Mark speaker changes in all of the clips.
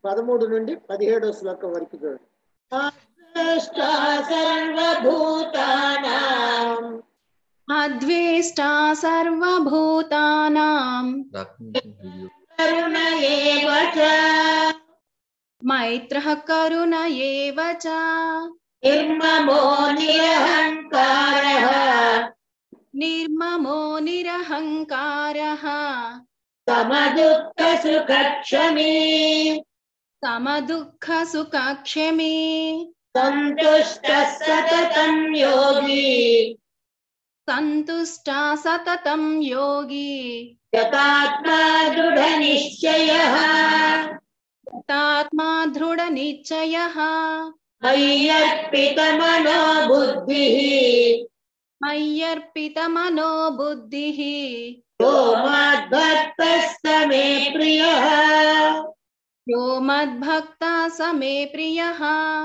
Speaker 1: పదమూడు నుండి పదిహేడో శ్లోకం వరకు చూడండి
Speaker 2: द्रष्टा सर्वभूतानां
Speaker 3: अद्वेष्टा सर्वभूतानां
Speaker 2: करुण एव च
Speaker 3: मैत्रः करुण एव च
Speaker 2: निर्ममो निरहङ्कारः
Speaker 3: निर्ममो निरहङ्कारः
Speaker 2: समदुःखसुखक्षमी
Speaker 3: समदुःखसुखक्षमी
Speaker 2: सन्तुष्टः सततं योगी
Speaker 3: सन्तुष्टा सततं योगी
Speaker 2: यतात्मा दृढनिश्चयः
Speaker 3: तात्मा दृढनिश्चयः
Speaker 2: मय्यर्पितमनो बुद्धिः
Speaker 3: मय्यर्पितमनो बुद्धिः
Speaker 2: यो मद्भक्तः स मे प्रियः
Speaker 3: यो मद्भक्ता स मे प्रियः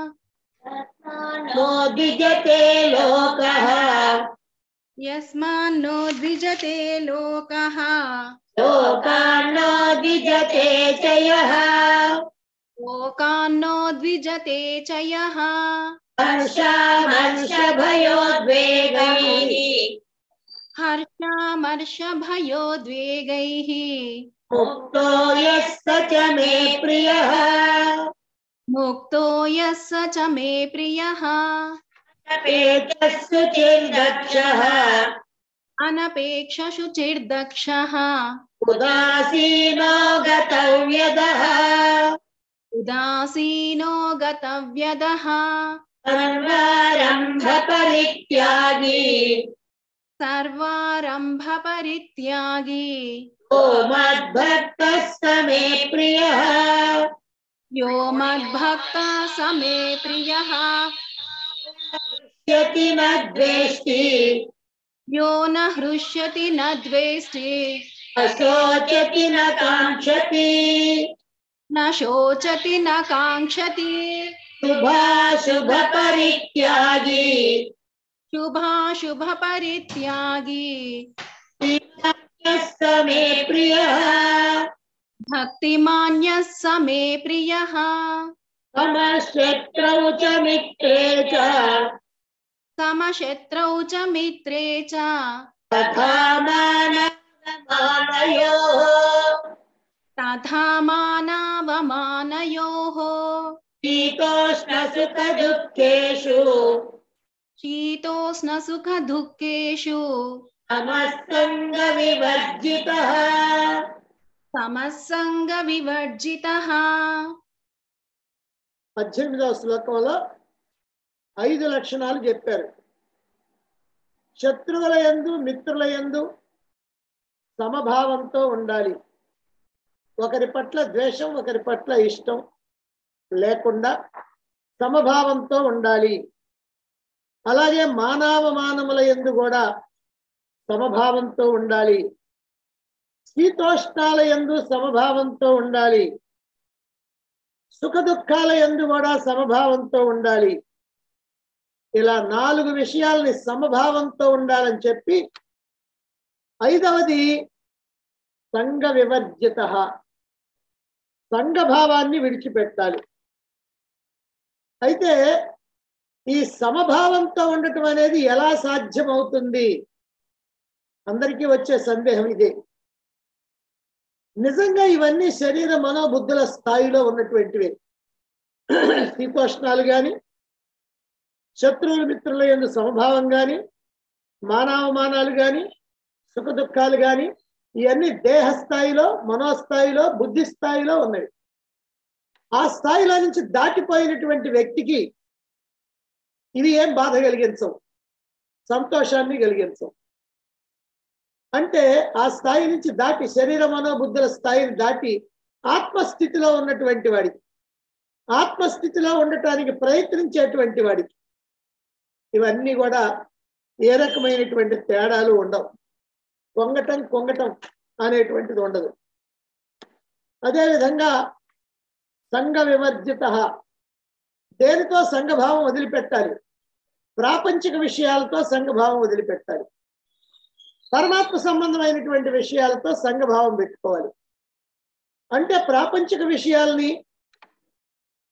Speaker 2: नो द्विजते लोकः
Speaker 3: यस्मान्नो द्विजते लोकः
Speaker 2: लोकान्नो द्विजते च यः
Speaker 3: लोकान्नो द्विजते च यः
Speaker 2: हर्षामर्षभयोद्वेगैः
Speaker 3: हर्षामर्षभयोद्वेगैः
Speaker 2: मुक्तो यः स च मे प्रियः
Speaker 3: मुक्तो यः स च मे प्रियः
Speaker 2: पेतस्सुचिर्दक्षः
Speaker 3: अनपेक्षशुचिर्दक्षः
Speaker 2: उदासीनो गतव्यदः
Speaker 3: उदासीनो गतव्यदः
Speaker 2: सर्वारम्भपरित्यागी
Speaker 3: सर्वारम्भपरित्यागी
Speaker 2: ओ मद्भक्तः स मे प्रियः
Speaker 3: यो मद्भक्ता स मे प्रियः
Speaker 2: यति न द्वेष्टि
Speaker 3: यो न हृष्यति न द्वेष्टि
Speaker 2: अशोचति न काङ्क्षति
Speaker 3: न शोचति न काङ्क्षति
Speaker 2: शुभाशुभपरित्यागी
Speaker 3: शुभाशुभपरित्यागी
Speaker 2: श्रीमत्यः स मे प्रियः
Speaker 3: भक्तिमान्यः स मे प्रियः
Speaker 2: मम शत्रौ च मित्रे च
Speaker 3: समशत्रौ च मित्रे च
Speaker 2: तथा मानवमानयोः
Speaker 3: तथा मानावमानयोः
Speaker 2: शीतोष्णसुखदुःखेषु
Speaker 3: शीतोष्णसुखदुःखेषु
Speaker 2: समस्सङ्गविवर्जितः
Speaker 3: సమస్సంగవివర్జితః
Speaker 1: పద్దెనిమిదవ శ్లోకంలో ఐదు లక్షణాలు చెప్పారు శత్రువుల యందు మిత్రుల యందు సమభావంతో ఉండాలి ఒకరి పట్ల ద్వేషం ఒకరి పట్ల ఇష్టం లేకుండా సమభావంతో ఉండాలి అలాగే మానవమానముల యందు కూడా సమభావంతో ఉండాలి శీతోష్ణాల యందు సమభావంతో ఉండాలి సుఖ దుఃఖాల యందు కూడా సమభావంతో ఉండాలి ఇలా నాలుగు విషయాల్ని సమభావంతో ఉండాలని చెప్పి ఐదవది సంఘ వివర్జిత సంఘభావాన్ని విడిచిపెట్టాలి అయితే ఈ సమభావంతో ఉండటం అనేది ఎలా సాధ్యమవుతుంది అందరికీ వచ్చే సందేహం ఇదే నిజంగా ఇవన్నీ శరీర మనోబుద్ధుల స్థాయిలో ఉన్నటువంటివి శీతోష్ణాలు గాని శత్రువుల మిత్రుల ఎందు సమభావం గాని మానవమానాలు గాని సుఖ దుఃఖాలు గాని ఇవన్నీ దేహ స్థాయిలో మనోస్థాయిలో బుద్ధి స్థాయిలో ఉన్నవి ఆ స్థాయిలో నుంచి దాటిపోయినటువంటి వ్యక్తికి ఇవి ఏం బాధ కలిగించవు సంతోషాన్ని కలిగించవు అంటే ఆ స్థాయి నుంచి దాటి శరీర మనోబుద్ధుల స్థాయిని దాటి ఆత్మస్థితిలో ఉన్నటువంటి వాడికి ఆత్మస్థితిలో ఉండటానికి ప్రయత్నించేటువంటి వాడికి ఇవన్నీ కూడా ఏ రకమైనటువంటి తేడాలు ఉండవు కొంగటం కొంగటం అనేటువంటిది ఉండదు అదేవిధంగా సంఘ వివర్జిత దేనితో సంఘభావం వదిలిపెట్టాలి ప్రాపంచిక విషయాలతో సంఘభావం వదిలిపెట్టాలి పరమాత్మ సంబంధమైనటువంటి విషయాలతో సంఘభావం పెట్టుకోవాలి అంటే ప్రాపంచిక విషయాల్ని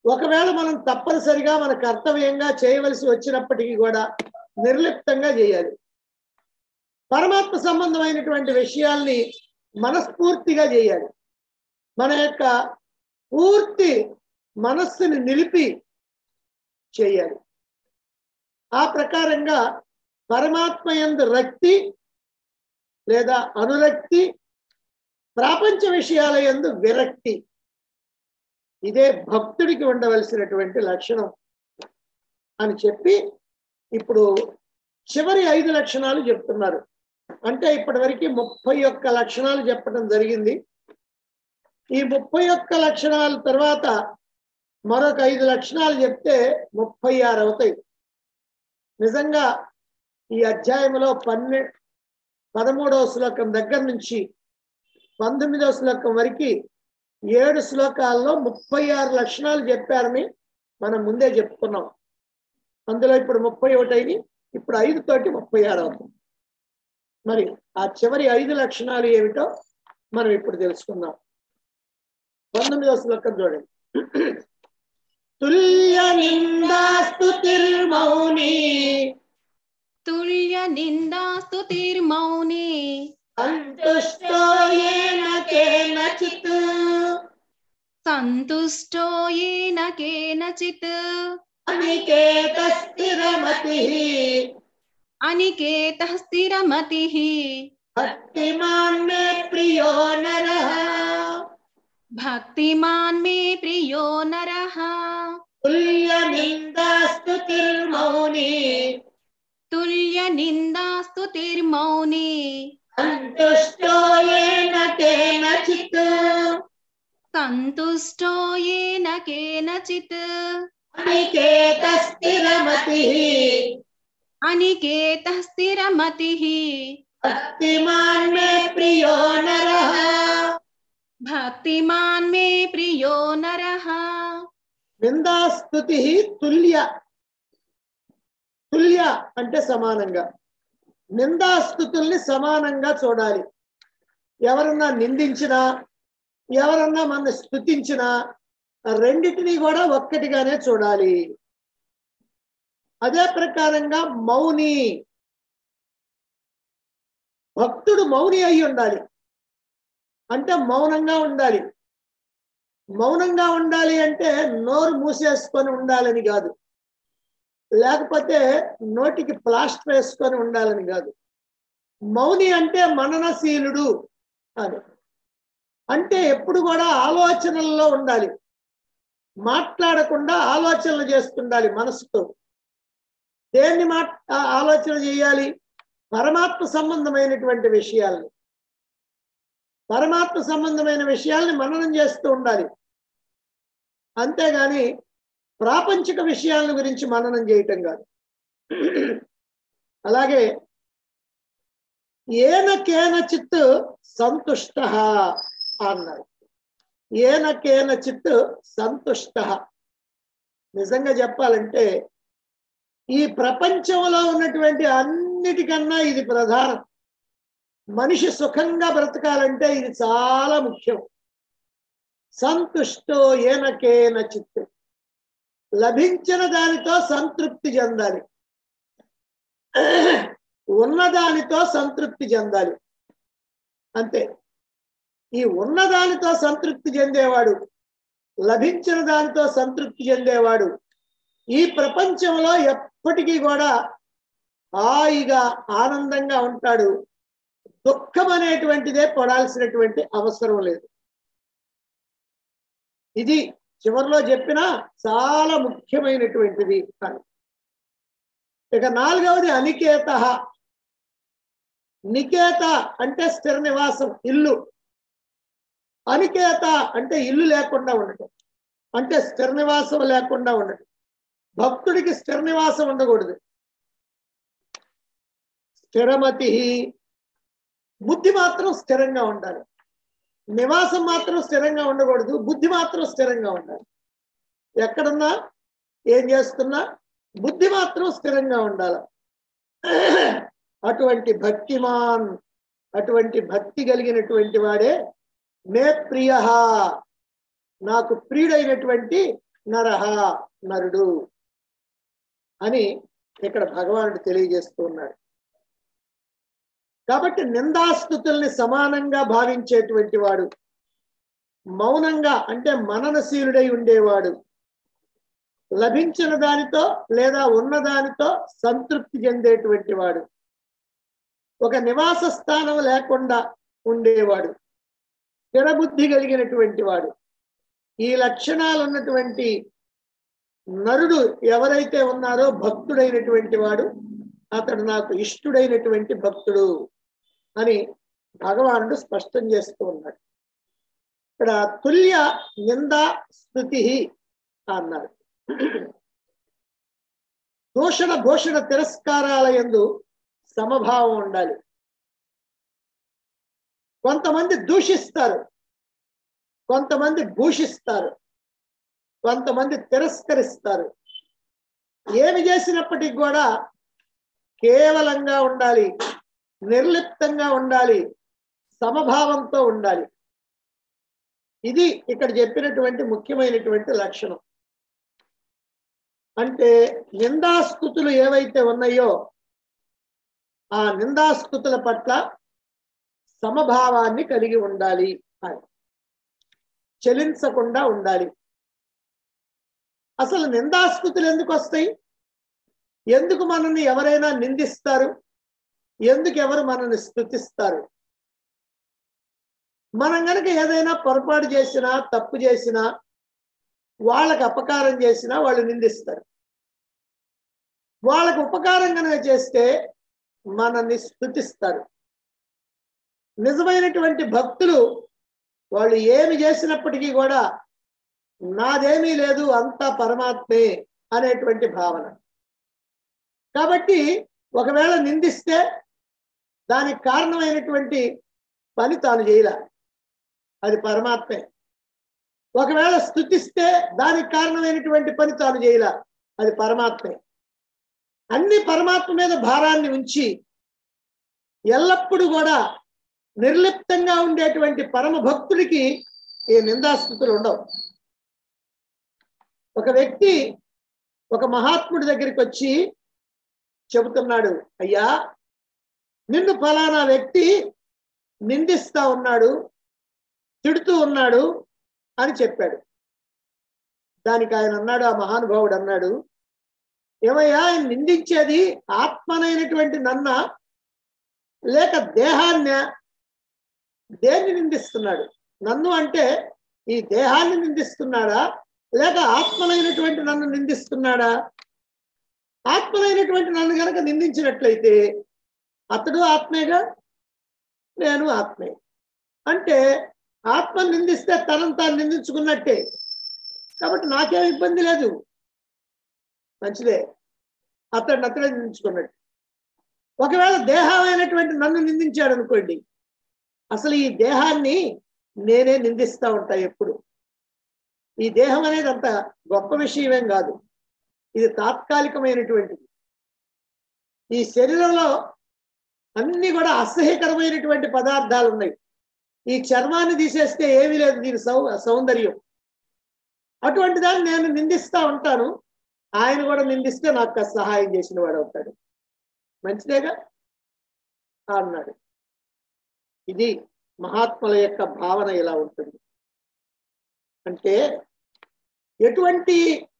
Speaker 1: ఒకవేళ మనం తప్పనిసరిగా మన కర్తవ్యంగా చేయవలసి వచ్చినప్పటికీ కూడా నిర్లిప్తంగా చేయాలి పరమాత్మ సంబంధమైనటువంటి విషయాల్ని మనస్ఫూర్తిగా చేయాలి మన యొక్క పూర్తి మనస్సుని నిలిపి చేయాలి ఆ ప్రకారంగా పరమాత్మ యందు రక్తి లేదా అనురక్తి ప్రాపంచ విషయాల యందు విరక్తి ఇదే భక్తుడికి ఉండవలసినటువంటి లక్షణం అని చెప్పి ఇప్పుడు చివరి ఐదు లక్షణాలు చెప్తున్నారు అంటే ఇప్పటివరకు ముప్పై ఒక్క లక్షణాలు చెప్పడం జరిగింది ఈ ముప్పై ఒక్క లక్షణాల తర్వాత మరొక ఐదు లక్షణాలు చెప్తే ముప్పై ఆరు అవుతాయి నిజంగా ఈ అధ్యాయంలో పన్నె పదమూడవ శ్లోకం దగ్గర నుంచి పంతొమ్మిదవ శ్లోకం వరకు ఏడు శ్లోకాల్లో ముప్పై ఆరు లక్షణాలు చెప్పారని మనం ముందే చెప్పుకున్నాం అందులో ఇప్పుడు ముప్పై ఒకటి అయింది ఇప్పుడు ఐదు తోటి ముప్పై ఆరు అవుతుంది మరి ఆ చివరి ఐదు లక్షణాలు ఏమిటో మనం ఇప్పుడు తెలుసుకుందాం పంతొమ్మిదవ శ్లోకం చూడండి తుల్య నిందాస్తుతిర్మౌని
Speaker 3: తుల్య నిందా స్తుతిర్మౌని
Speaker 1: సంతుష్టో ఏన కేనచిత్
Speaker 3: సంతుష్టో ఏన కేనచిత్
Speaker 1: అనికేత స్థిరమతి
Speaker 3: అనికేత స్థిరమతి
Speaker 1: భక్తిమాన్ మే ప్రియో నరః
Speaker 3: భక్తిమాన్ మే ప్రియో నరః
Speaker 1: తుల్య నిందాస్తుతిర్మౌని
Speaker 3: తుల్య నిందా స్తుతిర్మౌని
Speaker 1: సంతుష్టో ఏన కేనచిత్
Speaker 3: సంతుష్టో ఏన కేనచిత్
Speaker 1: అనికేత స్థిరమతి
Speaker 3: అనికేత స్థిరమతి
Speaker 1: భక్తిమాన్ మే ప్రియో నరః
Speaker 3: భక్తిమాన్ మే ప్రియో నరః
Speaker 1: నిందాస్తుతి తుల్య తుల్య అంటే సమానంగా నిందాస్తుతుల్ని సమానంగా చూడాలి ఎవరన్నా నిందించినా ఎవరన్నా మన స్థుతించినా రెండిటిని కూడా ఒక్కటిగానే చూడాలి అదే ప్రకారంగా మౌని భక్తుడు మౌని అయి ఉండాలి అంటే మౌనంగా ఉండాలి మౌనంగా ఉండాలి అంటే నోరు మూసేసుకొని ఉండాలని కాదు లేకపోతే నోటికి ప్లాస్టర్ వేసుకొని ఉండాలని కాదు మౌని అంటే మననశీలుడు అని అంటే ఎప్పుడు కూడా ఆలోచనల్లో ఉండాలి మాట్లాడకుండా ఆలోచనలు చేస్తుండాలి మనసుతో దేన్ని మాట్ ఆ- ఆలోచన చేయాలి పరమాత్మ సంబంధమైనటువంటి విషయాల్ని పరమాత్మ సంబంధమైన విషయాల్ని మననం చేస్తూ ఉండాలి అంతేగాని ప్రాపంచిక విషయాల గురించి మననం చేయటం కాదు అలాగే ఏన కేన చిత్ సంతుష్ట అన్నారు ఏన కేన చిత్ సంతుష్ట నిజంగా చెప్పాలంటే ఈ ప్రపంచంలో ఉన్నటువంటి అన్నిటికన్నా ఇది ప్రధానం మనిషి సుఖంగా బ్రతకాలంటే ఇది చాలా ముఖ్యం సంతుష్టో ఏనకేన చిత్తు లభించిన దానితో సంతృప్తి చెందాలి ఉన్నదానితో సంతృప్తి చెందాలి అంతే ఈ ఉన్నదానితో సంతృప్తి చెందేవాడు లభించిన దానితో సంతృప్తి చెందేవాడు ఈ ప్రపంచంలో ఎప్పటికీ కూడా హాయిగా ఆనందంగా ఉంటాడు దుఃఖం అనేటువంటిదే పడాల్సినటువంటి అవసరం లేదు ఇది చివరిలో చెప్పిన చాలా ముఖ్యమైనటువంటిది అని ఇక నాలుగవది అనికేత నికేత అంటే స్థిర నివాసం ఇల్లు అనికేత అంటే ఇల్లు లేకుండా ఉండటం అంటే స్థిర నివాసం లేకుండా ఉండటం భక్తుడికి స్థిర నివాసం ఉండకూడదు స్థిరమతి బుద్ధి మాత్రం స్థిరంగా ఉండాలి నివాసం మాత్రం స్థిరంగా ఉండకూడదు బుద్ధి మాత్రం స్థిరంగా ఉండాలి ఎక్కడున్నా ఏం చేస్తున్నా బుద్ధి మాత్రం స్థిరంగా ఉండాలి అటువంటి భక్తిమాన్ అటువంటి భక్తి కలిగినటువంటి వాడే మే ప్రియ నాకు ప్రియుడైనటువంటి నరహ నరుడు అని ఇక్కడ భగవానుడు తెలియజేస్తూ ఉన్నాడు కాబట్టి నిందాస్తుతుల్ని సమానంగా భావించేటువంటి వాడు మౌనంగా అంటే మననశీలుడై ఉండేవాడు లభించిన దానితో లేదా ఉన్న దానితో సంతృప్తి చెందేటువంటి వాడు ఒక నివాస స్థానం లేకుండా ఉండేవాడు స్థిరబుద్ధి కలిగినటువంటి వాడు ఈ లక్షణాలు ఉన్నటువంటి నరుడు ఎవరైతే ఉన్నారో భక్తుడైనటువంటి వాడు అతడు నాకు ఇష్టుడైనటువంటి భక్తుడు అని భగవానుడు స్పష్టం చేస్తూ ఉన్నాడు ఇక్కడ తుల్య నిందా స్థుతి అన్నారు దూషణ భూషణ తిరస్కారాల ఎందు సమభావం ఉండాలి కొంతమంది దూషిస్తారు కొంతమంది భూషిస్తారు కొంతమంది తిరస్కరిస్తారు ఏమి చేసినప్పటికి కూడా కేవలంగా ఉండాలి నిర్లిప్తంగా ఉండాలి సమభావంతో ఉండాలి ఇది ఇక్కడ చెప్పినటువంటి ముఖ్యమైనటువంటి లక్షణం అంటే నిందాస్తుతులు ఏవైతే ఉన్నాయో ఆ నిందాస్తుతుల పట్ల సమభావాన్ని కలిగి ఉండాలి అని చలించకుండా ఉండాలి అసలు నిందాస్తుతులు ఎందుకు వస్తాయి ఎందుకు మనల్ని ఎవరైనా నిందిస్తారు ఎందుకు ఎవరు మనల్ని స్థుతిస్తారు మనం గనక ఏదైనా పొరపాటు చేసినా తప్పు చేసినా వాళ్ళకి అపకారం చేసినా వాళ్ళు నిందిస్తారు వాళ్ళకు ఉపకారం కనుక చేస్తే మనల్ని స్థుతిస్తారు నిజమైనటువంటి భక్తులు వాళ్ళు ఏమి చేసినప్పటికీ కూడా నాదేమీ లేదు అంతా పరమాత్మే అనేటువంటి భావన కాబట్టి ఒకవేళ నిందిస్తే దానికి కారణమైనటువంటి పని తాను చేయలే అది పరమాత్మే ఒకవేళ స్థుతిస్తే దానికి కారణమైనటువంటి పని తాను చేయలే అది పరమాత్మే అన్ని పరమాత్మ మీద భారాన్ని ఉంచి ఎల్లప్పుడూ కూడా నిర్లిప్తంగా ఉండేటువంటి పరమ భక్తుడికి ఈ నిందాస్థుతులు ఉండవు ఒక వ్యక్తి ఒక మహాత్ముడి దగ్గరికి వచ్చి చెబుతున్నాడు అయ్యా నిన్ను ఫలానా వ్యక్తి నిందిస్తా ఉన్నాడు తిడుతూ ఉన్నాడు అని చెప్పాడు దానికి ఆయన అన్నాడు ఆ మహానుభావుడు అన్నాడు ఏమయ్యా ఆయన నిందించేది ఆత్మనైనటువంటి నన్న లేక దేహాన్నే దేన్ని నిందిస్తున్నాడు నన్ను అంటే ఈ దేహాన్ని నిందిస్తున్నాడా లేక ఆత్మనైనటువంటి నన్ను నిందిస్తున్నాడా ఆత్మనైనటువంటి నన్ను గనక నిందించినట్లయితే అతడు ఆత్మేగా నేను ఆత్మే అంటే ఆత్మ నిందిస్తే తనను తాను నిందించుకున్నట్టే కాబట్టి నాకేం ఇబ్బంది లేదు మంచిదే అతడిని అతడే నిందించుకున్నట్టు ఒకవేళ దేహమైనటువంటి నన్ను నిందించాడు అనుకోండి అసలు ఈ దేహాన్ని నేనే నిందిస్తా ఉంటా ఎప్పుడు ఈ దేహం అనేది అంత గొప్ప విషయమేం కాదు ఇది తాత్కాలికమైనటువంటిది ఈ శరీరంలో అన్ని కూడా అసహ్యకరమైనటువంటి పదార్థాలు ఉన్నాయి ఈ చర్మాన్ని తీసేస్తే ఏమీ లేదు దీని సౌ సౌందర్యం అటువంటి దాన్ని నేను నిందిస్తా ఉంటాను ఆయన కూడా నిందిస్తే నాకు కాస్త సహాయం చేసిన వాడు అవుతాడు మంచిదేగా అన్నాడు ఇది మహాత్ముల యొక్క భావన ఇలా ఉంటుంది అంటే ఎటువంటి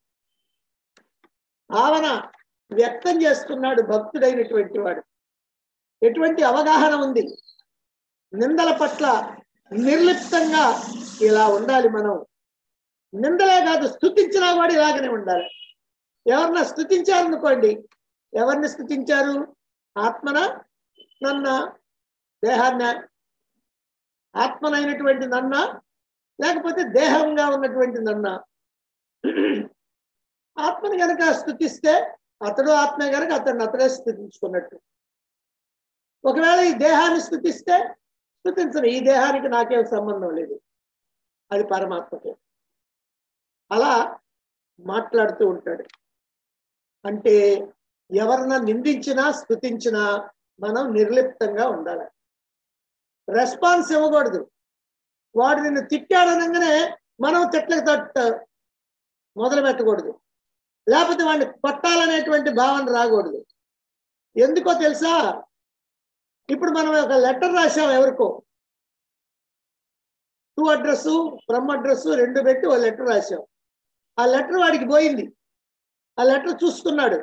Speaker 1: భావన వ్యక్తం చేస్తున్నాడు భక్తుడైనటువంటి వాడు ఎటువంటి అవగాహన ఉంది నిందల పట్ల నిర్లిప్తంగా ఇలా ఉండాలి మనం నిందలే కాదు స్థుతించినా కూడా ఇలాగనే ఉండాలి ఎవరిన స్థుతించారనుకోండి ఎవరిని స్థుతించారు ఆత్మన నన్న దేహాన్న ఆత్మనైనటువంటి నన్న లేకపోతే దేహంగా ఉన్నటువంటి నన్న ఆత్మని గనక స్థుతిస్తే అతడు ఆత్మే గనక అతన్ని అతడే స్థుతించుకున్నట్టు ఒకవేళ ఈ దేహాన్ని స్థుతిస్తే స్థుతించను ఈ దేహానికి నాకేం సంబంధం లేదు అది పరమాత్మకే అలా మాట్లాడుతూ ఉంటాడు అంటే ఎవరన్నా నిందించినా స్థుతించినా మనం నిర్లిప్తంగా ఉండాలి రెస్పాన్స్ ఇవ్వకూడదు వాడు నిన్ను తిట్టాడనగానే మనం తిట్లకు తట్ట మొదలు పెట్టకూడదు లేకపోతే వాడిని కొట్టాలనేటువంటి భావన రాకూడదు ఎందుకో తెలుసా ఇప్పుడు మనం ఒక లెటర్ రాసాం ఎవరికో టూ అడ్రస్ ఫ్రమ్ అడ్రస్ రెండు పెట్టి ఒక లెటర్ రాసాం ఆ లెటర్ వాడికి పోయింది ఆ లెటర్ చూసుకున్నాడు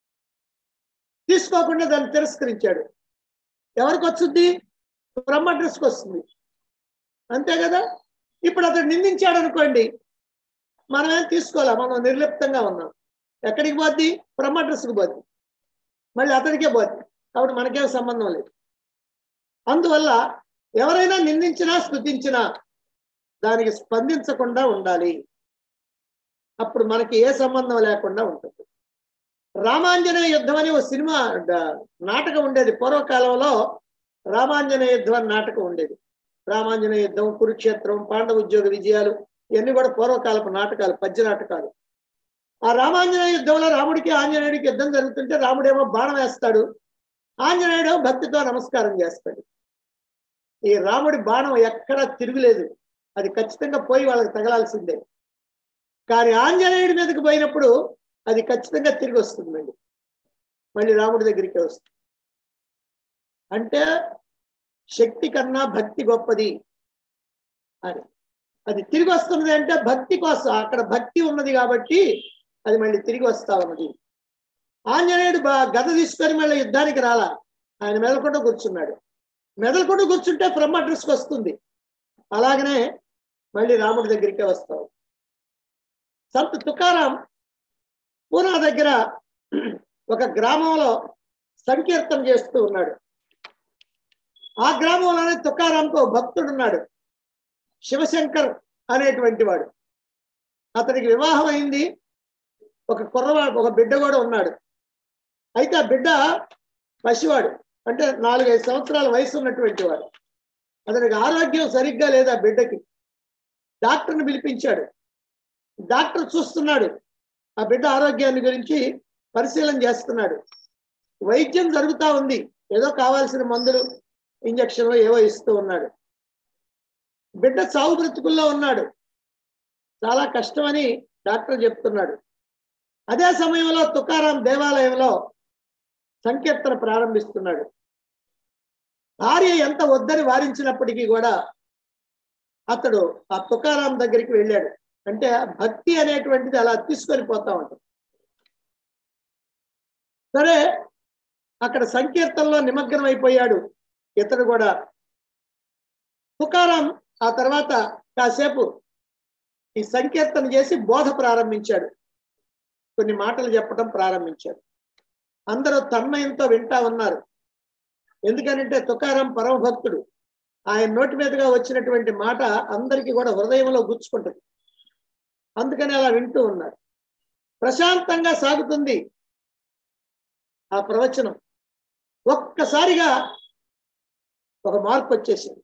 Speaker 1: తీసుకోకుండా దాన్ని తిరస్కరించాడు ఎవరికి వచ్చింది ఫ్రమ్ అడ్రస్కి వస్తుంది అంతే కదా ఇప్పుడు అతడు నిందించాడు అనుకోండి మనమేం తీసుకోవాలా మనం నిర్లిప్తంగా ఉన్నాం ఎక్కడికి పోద్ది ఫ్రమ్ అడ్రస్కి పోద్ది మళ్ళీ అతడికే పోద్ది కాబట్టి మనకేం సంబంధం లేదు అందువల్ల ఎవరైనా నిందించినా స్థుతించినా దానికి స్పందించకుండా ఉండాలి అప్పుడు మనకి ఏ సంబంధం లేకుండా ఉంటుంది రామాంజనేయ యుద్ధం అని ఒక సినిమా డ- నాటకం ఉండేది పూర్వకాలంలో రామాంజనేయ యుద్ధం అని నాటకం ఉండేది రామాంజనేయ యుద్ధం కురుక్షేత్రం పాండవ ఉద్యోగ విజయాలు ఇవన్నీ కూడా పూర్వకాలపు నాటకాలు పద్య నాటకాలు ఆ రామాంజనేయ యుద్ధంలో రాముడికి ఆంజనేయుడికి యుద్ధం జరుగుతుంటే రాముడేమో బాణం వేస్తాడు ఆంజనేయుడు భక్తితో నమస్కారం చేస్తాడు ఈ రాముడి బాణం ఎక్కడా తిరుగులేదు అది ఖచ్చితంగా పోయి వాళ్ళకి తగలాల్సిందే కానీ ఆంజనేయుడి మీదకి పోయినప్పుడు అది ఖచ్చితంగా తిరిగి వస్తుందండి మళ్ళీ రాముడి దగ్గరికి వస్తుంది అంటే శక్తి కన్నా భక్తి గొప్పది అని అది తిరిగి వస్తున్నది అంటే భక్తి కోసం అక్కడ భక్తి ఉన్నది కాబట్టి అది మళ్ళీ తిరిగి వస్తా ఉన్నది ఆంజనేయుడు బా- గద తీసుకొని మళ్ళీ యుద్ధానికి రాలా ఆయన మెదలకుండా కూర్చున్నాడు మెదలకుండా కూర్చుంటే ఫ్రమ్ అడ్రస్కి వస్తుంది అలాగనే మళ్ళీ రాముడి దగ్గరికే వస్తావు సంత్ తుకారాం పూనా దగ్గర ఒక గ్రామంలో సంకీర్తన చేస్తూ ఉన్నాడు ఆ గ్రామంలోనే తుకారాంకు ఒక భక్తుడు ఉన్నాడు శివశంకర్ అనేటువంటి వాడు అతనికి వివాహం అయింది ఒక కుర్రవాడు ఒక బిడ్డ కూడా ఉన్నాడు అయితే ఆ బిడ్డ పసివాడు అంటే నాలుగైదు సంవత్సరాల వయసు ఉన్నటువంటి వాడు అతనికి ఆరోగ్యం సరిగ్గా లేదు ఆ బిడ్డకి డాక్టర్ని పిలిపించాడు డాక్టర్ చూస్తున్నాడు ఆ బిడ్డ ఆరోగ్యాన్ని గురించి పరిశీలన చేస్తున్నాడు వైద్యం జరుగుతా ఉంది ఏదో కావాల్సిన మందులు ఇంజక్షన్లు ఏవో ఇస్తూ ఉన్నాడు బిడ్డ చావు బ్రతుకుల్లో ఉన్నాడు చాలా కష్టమని డాక్టర్ చెప్తున్నాడు అదే సమయంలో తుకారాం దేవాలయంలో సంకీర్తన ప్రారంభిస్తున్నాడు భార్య ఎంత వద్దని వారించినప్పటికీ కూడా అతడు ఆ తుకారాం దగ్గరికి వెళ్ళాడు అంటే భక్తి అనేటువంటిది అలా తీసుకొని పోతా ఉంటుంది సరే అక్కడ సంకీర్తనలో నిమగ్నం అయిపోయాడు ఇతడు కూడా తుకారాం ఆ తర్వాత కాసేపు ఈ సంకీర్తన చేసి బోధ ప్రారంభించాడు కొన్ని మాటలు చెప్పడం ప్రారంభించాడు అందరూ తన్మయంతో వింటా ఉన్నారు ఎందుకనంటే తుకారాం పరమ భక్తుడు ఆయన నోటి మీదుగా వచ్చినటువంటి మాట అందరికీ కూడా హృదయంలో గుచ్చుకుంటుంది అందుకని అలా వింటూ ఉన్నారు ప్రశాంతంగా సాగుతుంది ఆ ప్రవచనం ఒక్కసారిగా ఒక మార్పు వచ్చేసింది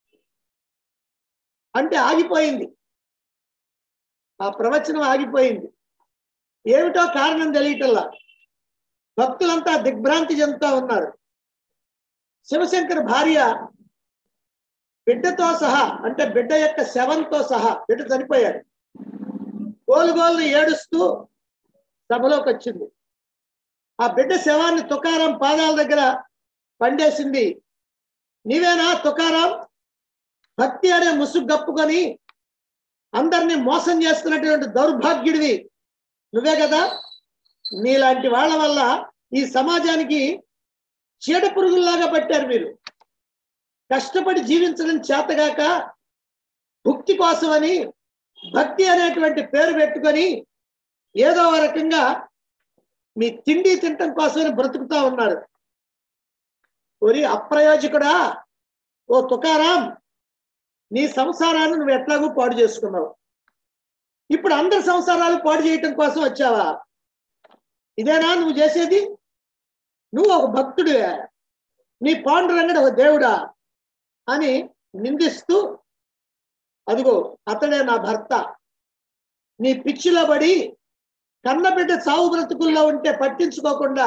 Speaker 1: అంటే ఆగిపోయింది ఆ ప్రవచనం ఆగిపోయింది ఏమిటో కారణం తెలియటల్లా భక్తులంతా దిగ్భ్రాంతి చెందుతా ఉన్నారు శివశంకర్ భార్య బిడ్డతో సహా అంటే బిడ్డ యొక్క శవంతో సహా బిడ్డ చనిపోయాడు గోలుగోలు ఏడుస్తూ సభలోకి వచ్చింది ఆ బిడ్డ శవాన్ని తుకారాం పాదాల దగ్గర పండేసింది నీవేనా తుకారాం భక్తి అనే ముసుగు కప్పుకొని అందరినీ మోసం చేస్తున్నటువంటి దౌర్భాగ్యుడివి నువ్వే కదా నీలాంటి వాళ్ళ వల్ల ఈ సమాజానికి చీడ పురుగుల్లాగా పట్టారు మీరు కష్టపడి జీవించడం చేతగాక భుక్తి కోసమని భక్తి అనేటువంటి పేరు పెట్టుకొని ఏదో ఒక రకంగా మీ తిండి తినటం కోసమని బ్రతుకుతా ఉన్నారు ఒరి అప్రయోజకుడా ఓ తుకారాం నీ సంసారాన్ని నువ్వు ఎట్లాగూ పాడు చేసుకున్నావు ఇప్పుడు అందరి సంసారాలు పాడు చేయటం కోసం వచ్చావా ఇదేనా నువ్వు చేసేది నువ్వు ఒక భక్తుడివే నీ పాండురంగడు ఒక దేవుడా అని నిందిస్తూ అదిగో అతడే నా భర్త నీ పిచ్చిలో పడి కన్నబిడ్డ సావు బ్రతుకుల్లో ఉంటే పట్టించుకోకుండా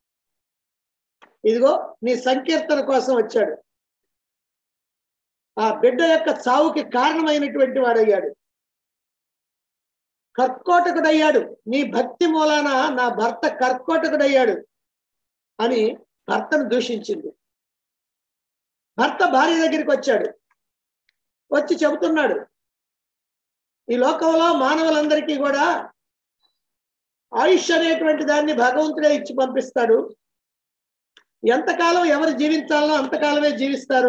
Speaker 1: ఇదిగో నీ సంకీర్తన కోసం వచ్చాడు ఆ బిడ్డ యొక్క చావుకి కారణమైనటువంటి వాడయ్యాడు కర్కోటకుడయ్యాడు నీ భక్తి మూలాన నా భర్త కర్కోటకుడయ్యాడు అని భర్తను దూషించింది భర్త భార్య దగ్గరికి వచ్చాడు వచ్చి చెబుతున్నాడు ఈ లోకంలో మానవులందరికీ కూడా ఆయుష్ అనేటువంటి దాన్ని భగవంతుడే ఇచ్చి పంపిస్తాడు ఎంతకాలం ఎవరు జీవించాలో అంతకాలమే జీవిస్తారు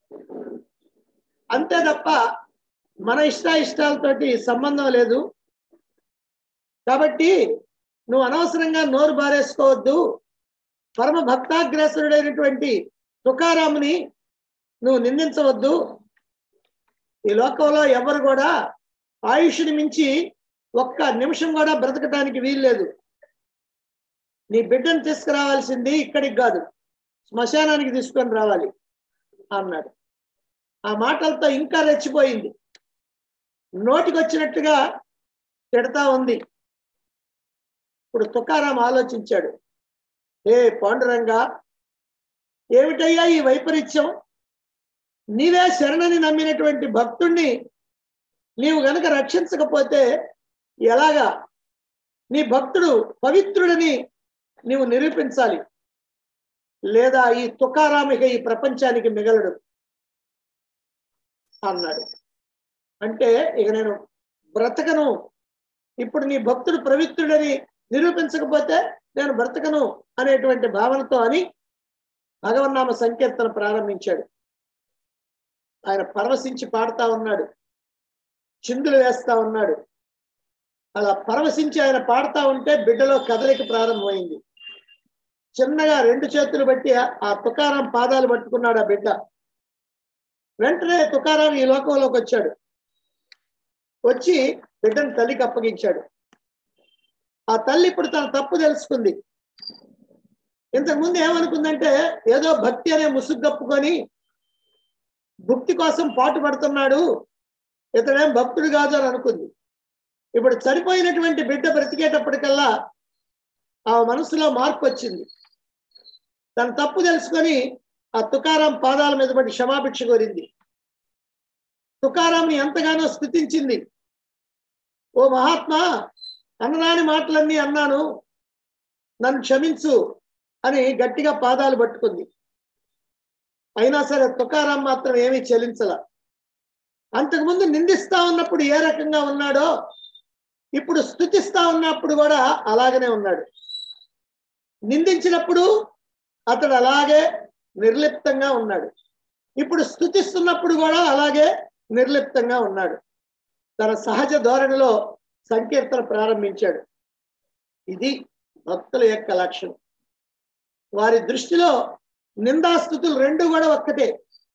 Speaker 1: అంతే తప్ప మన ఇష్ట ఇష్టాలతోటి సంబంధం లేదు కాబట్టి నువ్వు అనవసరంగా నోరు బారేసుకోవద్దు పరమ భక్తాగ్రేసుడైనటువంటి తుకారాముని నువ్వు నిందించవద్దు ఈ లోకంలో ఎవరు కూడా ఆయుష్ని మించి ఒక్క నిమిషం కూడా బ్రతకటానికి వీల్లేదు నీ బిడ్డను తీసుకురావాల్సింది ఇక్కడికి కాదు శ్మశానానికి తీసుకొని రావాలి అన్నాడు ఆ మాటలతో ఇంకా రెచ్చిపోయింది నోటికి వచ్చినట్టుగా తిడతా ఉంది ఇప్పుడు తుకారాం ఆలోచించాడు ఏ పాండురంగా ఏమిటయ్యా ఈ వైపరీత్యం నీవే శరణని నమ్మినటువంటి భక్తుణ్ణి నీవు గనక రక్షించకపోతే ఎలాగా నీ భక్తుడు పవిత్రుడని నీవు నిరూపించాలి లేదా ఈ తుకారామిక ఈ ప్రపంచానికి మిగలడు అన్నాడు అంటే ఇక నేను బ్రతకను ఇప్పుడు నీ భక్తుడు పవిత్రుడని నిరూపించకపోతే నేను బ్రతకను అనేటువంటి భావనతో అని భగవన్నామ సంకీర్తన ప్రారంభించాడు ఆయన పరవశించి పాడుతా ఉన్నాడు చిందులు వేస్తా ఉన్నాడు అలా పరవశించి ఆయన పాడుతా ఉంటే బిడ్డలో కదలిక ప్రారంభమైంది చిన్నగా రెండు చేతులు బట్టి ఆ తుకారం పాదాలు పట్టుకున్నాడు ఆ బిడ్డ వెంటనే తుకారం ఈ లోకంలోకి వచ్చాడు వచ్చి బిడ్డను తల్లికి అప్పగించాడు ఆ తల్లి ఇప్పుడు తన తప్పు తెలుసుకుంది ఇంతకుముందు ఏమనుకుందంటే ఏదో భక్తి అనే ముసుగు కప్పుకొని భక్తి కోసం పాటు పడుతున్నాడు ఇతడేం భక్తుడు కాదు అని అనుకుంది ఇప్పుడు చనిపోయినటువంటి బిడ్డ బ్రతికేటప్పటికల్లా ఆ మనసులో మార్పు వచ్చింది తన తప్పు తెలుసుకొని ఆ తుకారాం పాదాల మీద పడి క్షమాభిక్ష కోరింది తుకారాంని ఎంతగానో స్థుతించింది ఓ మహాత్మా అన్నదాని మాటలన్నీ అన్నాను నన్ను క్షమించు అని గట్టిగా పాదాలు పట్టుకుంది అయినా సరే తుకారాం మాత్రం ఏమీ చెల్లించల అంతకుముందు నిందిస్తా ఉన్నప్పుడు ఏ రకంగా ఉన్నాడో ఇప్పుడు స్థుతిస్తా ఉన్నప్పుడు కూడా అలాగనే ఉన్నాడు నిందించినప్పుడు అతడు అలాగే నిర్లిప్తంగా ఉన్నాడు ఇప్పుడు స్థుతిస్తున్నప్పుడు కూడా అలాగే నిర్లిప్తంగా ఉన్నాడు తన సహజ ధోరణిలో సంకీర్తన ప్రారంభించాడు ఇది భక్తుల యొక్క లక్షణం వారి దృష్టిలో నిందాస్థుతులు రెండు కూడా ఒక్కటే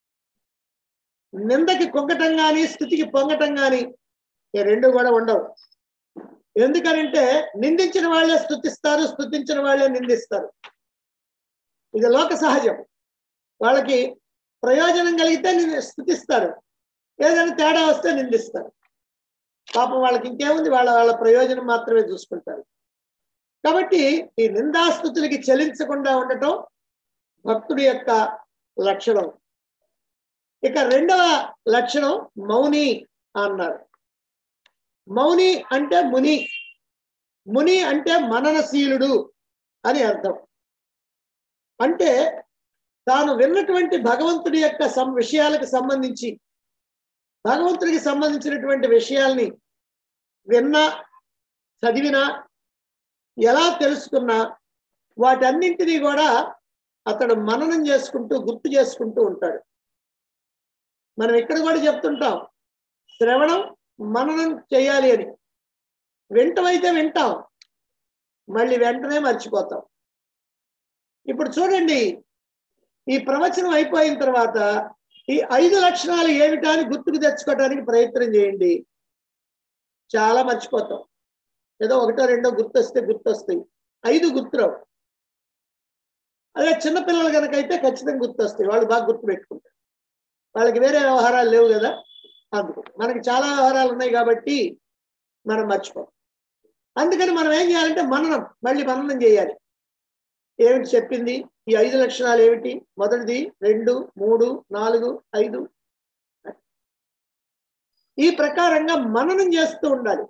Speaker 1: నిందకి కొంగటం కానీ స్థుతికి పొంగటం కానీ ఈ రెండు కూడా ఉండవు ఎందుకనంటే నిందించిన వాళ్ళే స్థుతిస్తారు స్థుతించిన వాళ్ళే నిందిస్తారు ఇది లోక సహజం వాళ్ళకి ప్రయోజనం కలిగితే నిన్ను స్థుతిస్తారు ఏదైనా తేడా వస్తే నిందిస్తారు పాపం వాళ్ళకి ఇంకేముంది వాళ్ళ వాళ్ళ ప్రయోజనం మాత్రమే చూసుకుంటారు కాబట్టి ఈ నిందాస్థుతులకి చెలించకుండా ఉండటం భక్తుడి యొక్క లక్షణం ఇక రెండవ లక్షణం మౌని అన్నారు మౌని అంటే ముని ముని అంటే మననశీలుడు అని అర్థం అంటే తాను విన్నటువంటి భగవంతుడి యొక్క సం విషయాలకు సంబంధించి భగవంతుడికి సంబంధించినటువంటి విషయాల్ని విన్నా చదివినా ఎలా తెలుసుకున్నా వాటన్నింటినీ కూడా అతడు మననం చేసుకుంటూ గుర్తు చేసుకుంటూ ఉంటాడు మనం ఇక్కడ కూడా చెప్తుంటాం శ్రవణం మననం చేయాలి అని వింటమైతే వింటాం మళ్ళీ వెంటనే మర్చిపోతాం ఇప్పుడు చూడండి ఈ ప్రవచనం అయిపోయిన తర్వాత ఈ ఐదు లక్షణాలు ఏమిటా అని గుర్తుకు తెచ్చుకోవడానికి ప్రయత్నం చేయండి చాలా మర్చిపోతాం ఏదో ఒకటో రెండో గుర్తొస్తే గుర్తొస్తాయి ఐదు గుర్తురావు అదే చిన్నపిల్లలు కనుకైతే ఖచ్చితంగా గుర్తొస్తాయి వాళ్ళు బాగా గుర్తు పెట్టుకుంటారు వాళ్ళకి వేరే వ్యవహారాలు లేవు కదా అందుకు మనకి చాలా వ్యవహారాలు ఉన్నాయి కాబట్టి మనం మర్చిపోం అందుకని మనం ఏం చేయాలంటే మననం మళ్ళీ మననం చేయాలి ఏమిటి చెప్పింది ఈ ఐదు లక్షణాలు ఏమిటి మొదటిది రెండు మూడు నాలుగు ఐదు ఈ ప్రకారంగా మననం చేస్తూ ఉండాలి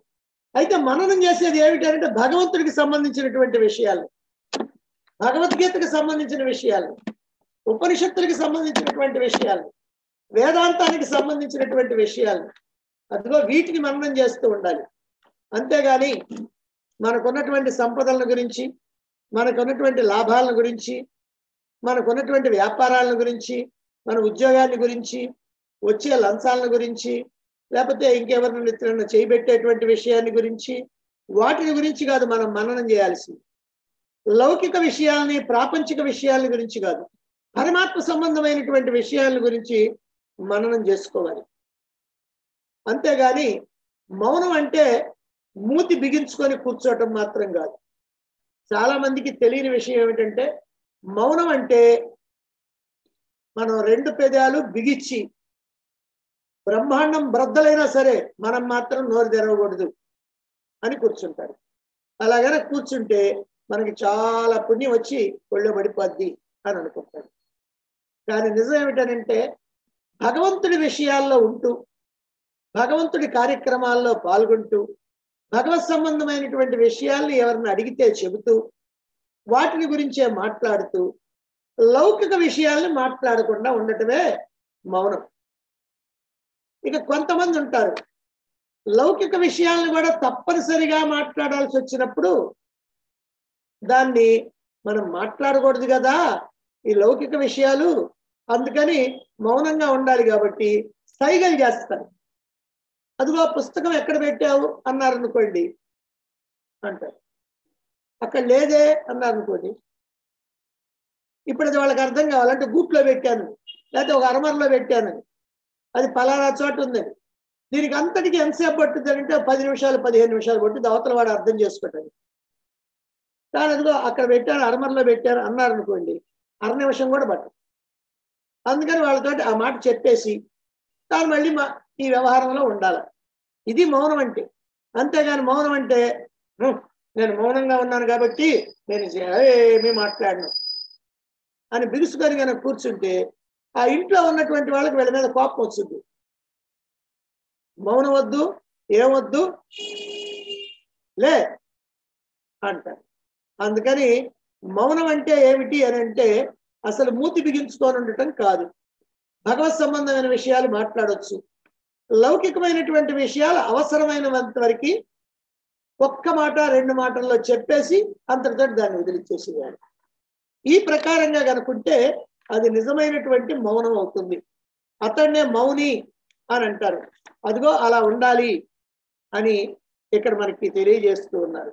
Speaker 1: అయితే మననం చేసేది ఏమిటంటే భగవంతుడికి సంబంధించినటువంటి విషయాలు భగవద్గీతకి సంబంధించిన విషయాలు ఉపనిషత్తులకి సంబంధించినటువంటి విషయాలు వేదాంతానికి సంబంధించినటువంటి విషయాలు అదిగో వీటిని మననం చేస్తూ ఉండాలి అంతేగాని మనకున్నటువంటి సంపదల గురించి మనకున్నటువంటి లాభాలను గురించి మనకున్నటువంటి వ్యాపారాలను గురించి మన ఉద్యోగాన్ని గురించి వచ్చే లంచాలను గురించి లేకపోతే ఇంకెవరిని ఇతరులను చేయబెట్టేటువంటి విషయాన్ని గురించి వాటిని గురించి కాదు మనం మననం చేయాల్సింది లౌకిక విషయాల్ని ప్రాపంచిక విషయాల గురించి కాదు పరమాత్మ సంబంధమైనటువంటి విషయాల గురించి మననం చేసుకోవాలి అంతేగాని మౌనం అంటే మూతి బిగించుకొని కూర్చోవటం మాత్రం కాదు చాలా మందికి తెలియని విషయం ఏమిటంటే మౌనం అంటే మనం రెండు పెదాలు బిగిచ్చి బ్రహ్మాండం బ్రద్దలైనా సరే మనం మాత్రం నోరు తెరవకూడదు అని కూర్చుంటారు అలాగనే కూర్చుంటే మనకి చాలా పుణ్యం వచ్చి ఒళ్ళో పడిపోద్ది అని అనుకుంటాడు కానీ నిజం ఏమిటనంటే భగవంతుడి విషయాల్లో ఉంటూ భగవంతుడి కార్యక్రమాల్లో పాల్గొంటూ భగవత్ సంబంధమైనటువంటి విషయాల్ని ఎవరిని అడిగితే చెబుతూ వాటిని గురించే మాట్లాడుతూ లౌకిక విషయాల్ని మాట్లాడకుండా ఉండటమే మౌనం ఇక కొంతమంది ఉంటారు లౌకిక విషయాలను కూడా తప్పనిసరిగా మాట్లాడాల్సి వచ్చినప్పుడు దాన్ని మనం మాట్లాడకూడదు కదా ఈ లౌకిక విషయాలు అందుకని మౌనంగా ఉండాలి కాబట్టి సైగలు చేస్తారు అదిగో పుస్తకం ఎక్కడ పెట్టావు అన్నారు అనుకోండి అంటారు అక్కడ లేదే అన్నారు అనుకోండి ఇప్పుడు అది వాళ్ళకి అర్థం కావాలంటే గూట్లో పెట్టాను లేకపోతే ఒక అరమరలో పెట్టాను అది పలానా చోట ఉందని దీనికి అంతటికి ఎంతసేపు పట్టుద్ది అంటే పది నిమిషాలు పదిహేను నిమిషాలు పట్టుద్ది అవతల వాడు అర్థం చేసుకుంటాడు కానీ అదిగో అక్కడ పెట్టాను అరమరలో పెట్టాను అన్నారు అనుకోండి అర నిమిషం కూడా పట్టదు అందుకని వాళ్ళతోటి ఆ మాట చెప్పేసి తాను మళ్ళీ మా ఈ వ్యవహారంలో ఉండాలి ఇది మౌనం అంటే అంతేగాని మౌనం అంటే "హ్మ్, నేను మౌనంగా ఉన్నాను కాబట్టి నేను ఏమీ మాట్లాడను అని బిగుసుకొని కనుక కూర్చుంటే ఆ ఇంట్లో ఉన్నటువంటి వాళ్ళకి వీళ్ళ మీద కోపం వస్తుంది మౌనం వద్దు ఏమొద్దు లే అంటారు అందుకని మౌనం అంటే ఏమిటి అని అంటే అసలు మూతి బిగించుకొని ఉండటం కాదు భగవత్ సంబంధమైన విషయాలు మాట్లాడొచ్చు లౌకికమైనటువంటి విషయాలు అవసరమైనంత వరకు ఒక్క మాట రెండు మాటల్లో చెప్పేసి అంతటితో దాన్ని వదిలిచ్చేసేయాలి ఈ ప్రకారంగా కనుకుంటే అది నిజమైనటువంటి మౌనం అవుతుంది అతన్నే మౌని అని అంటారు అదిగో అలా ఉండాలి అని ఇక్కడ మనకి తెలియజేస్తూ ఉన్నారు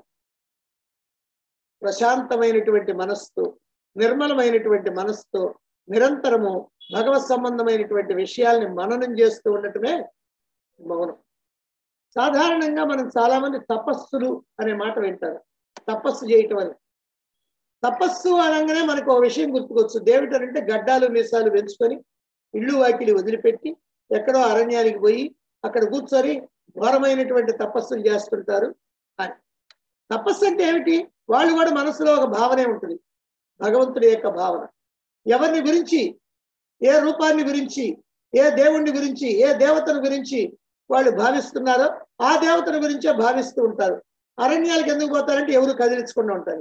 Speaker 1: ప్రశాంతమైనటువంటి మనస్సుతో నిర్మలమైనటువంటి మనస్సుతో నిరంతరము భగవత్ సంబంధమైనటువంటి విషయాల్ని మననం చేస్తూ ఉండటమే మౌనం సాధారణంగా మనం చాలా మంది తపస్సులు అనే మాట వింటారు తపస్సు చేయటం అని తపస్సు అనగానే మనకు ఒక విషయం గుర్తుకొచ్చు దేవుడంటే గడ్డాలు మీసాలు పెంచుకొని ఇల్లు వాకిలి వదిలిపెట్టి ఎక్కడో అరణ్యానికి పోయి అక్కడ కూర్చొని ఘోరమైనటువంటి తపస్సులు చేస్తుంటారు అని తపస్సు అంటే ఏమిటి వాళ్ళు కూడా మనసులో ఒక భావనే ఉంటుంది భగవంతుడి యొక్క భావన ఎవరిని గురించి ఏ రూపాన్ని గురించి ఏ దేవుణ్ణి గురించి ఏ దేవతను గురించి వాళ్ళు భావిస్తున్నారో ఆ దేవతను గురించే భావిస్తూ ఉంటారు అరణ్యాలకు ఎందుకు పోతారంటే ఎవరు కదిలించకుండా ఉంటారు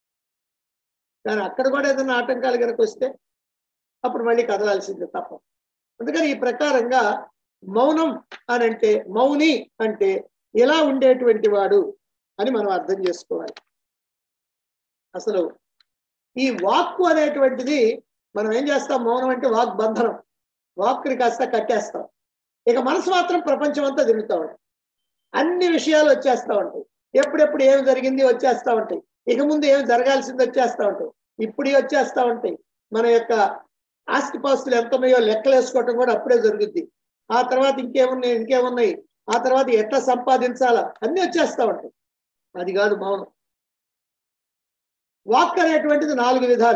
Speaker 1: కానీ అక్కడ కూడా ఏదైనా ఆటంకాలు కనుక వస్తే అప్పుడు మళ్ళీ కదలాల్సిందే తప్ప అందుకని ఈ ప్రకారంగా మౌనం అని అంటే మౌని అంటే ఎలా ఉండేటువంటి వాడు అని మనం అర్థం చేసుకోవాలి అసలు ఈ వాక్కు అనేటువంటిది మనం ఏం చేస్తాం మౌనం అంటే వాక్ బంధనం వాక్కుని కాస్త కట్టేస్తాం ఇక మనసు మాత్రం ప్రపంచం అంతా తిరుగుతూ ఉంటాయి అన్ని విషయాలు వచ్చేస్తూ ఉంటాయి ఎప్పుడెప్పుడు ఏమి జరిగింది వచ్చేస్తూ ఉంటాయి ఇక ముందు ఏమి జరగాల్సింది వచ్చేస్తూ ఉంటాయి ఇప్పుడు వచ్చేస్తూ ఉంటాయి మన యొక్క ఆస్తిపాస్తులు ఎంత ఉన్నాయో లెక్కలు వేసుకోవటం కూడా అప్పుడే జరుగుద్ది ఆ తర్వాత ఇంకేమున్నాయి ఇంకేమున్నాయి ఆ తర్వాత ఎట్లా సంపాదించాలా అన్ని వచ్చేస్తూ ఉంటాయి అది కాదు మౌనం వాక్ అనేటువంటిది నాలుగు విధాలు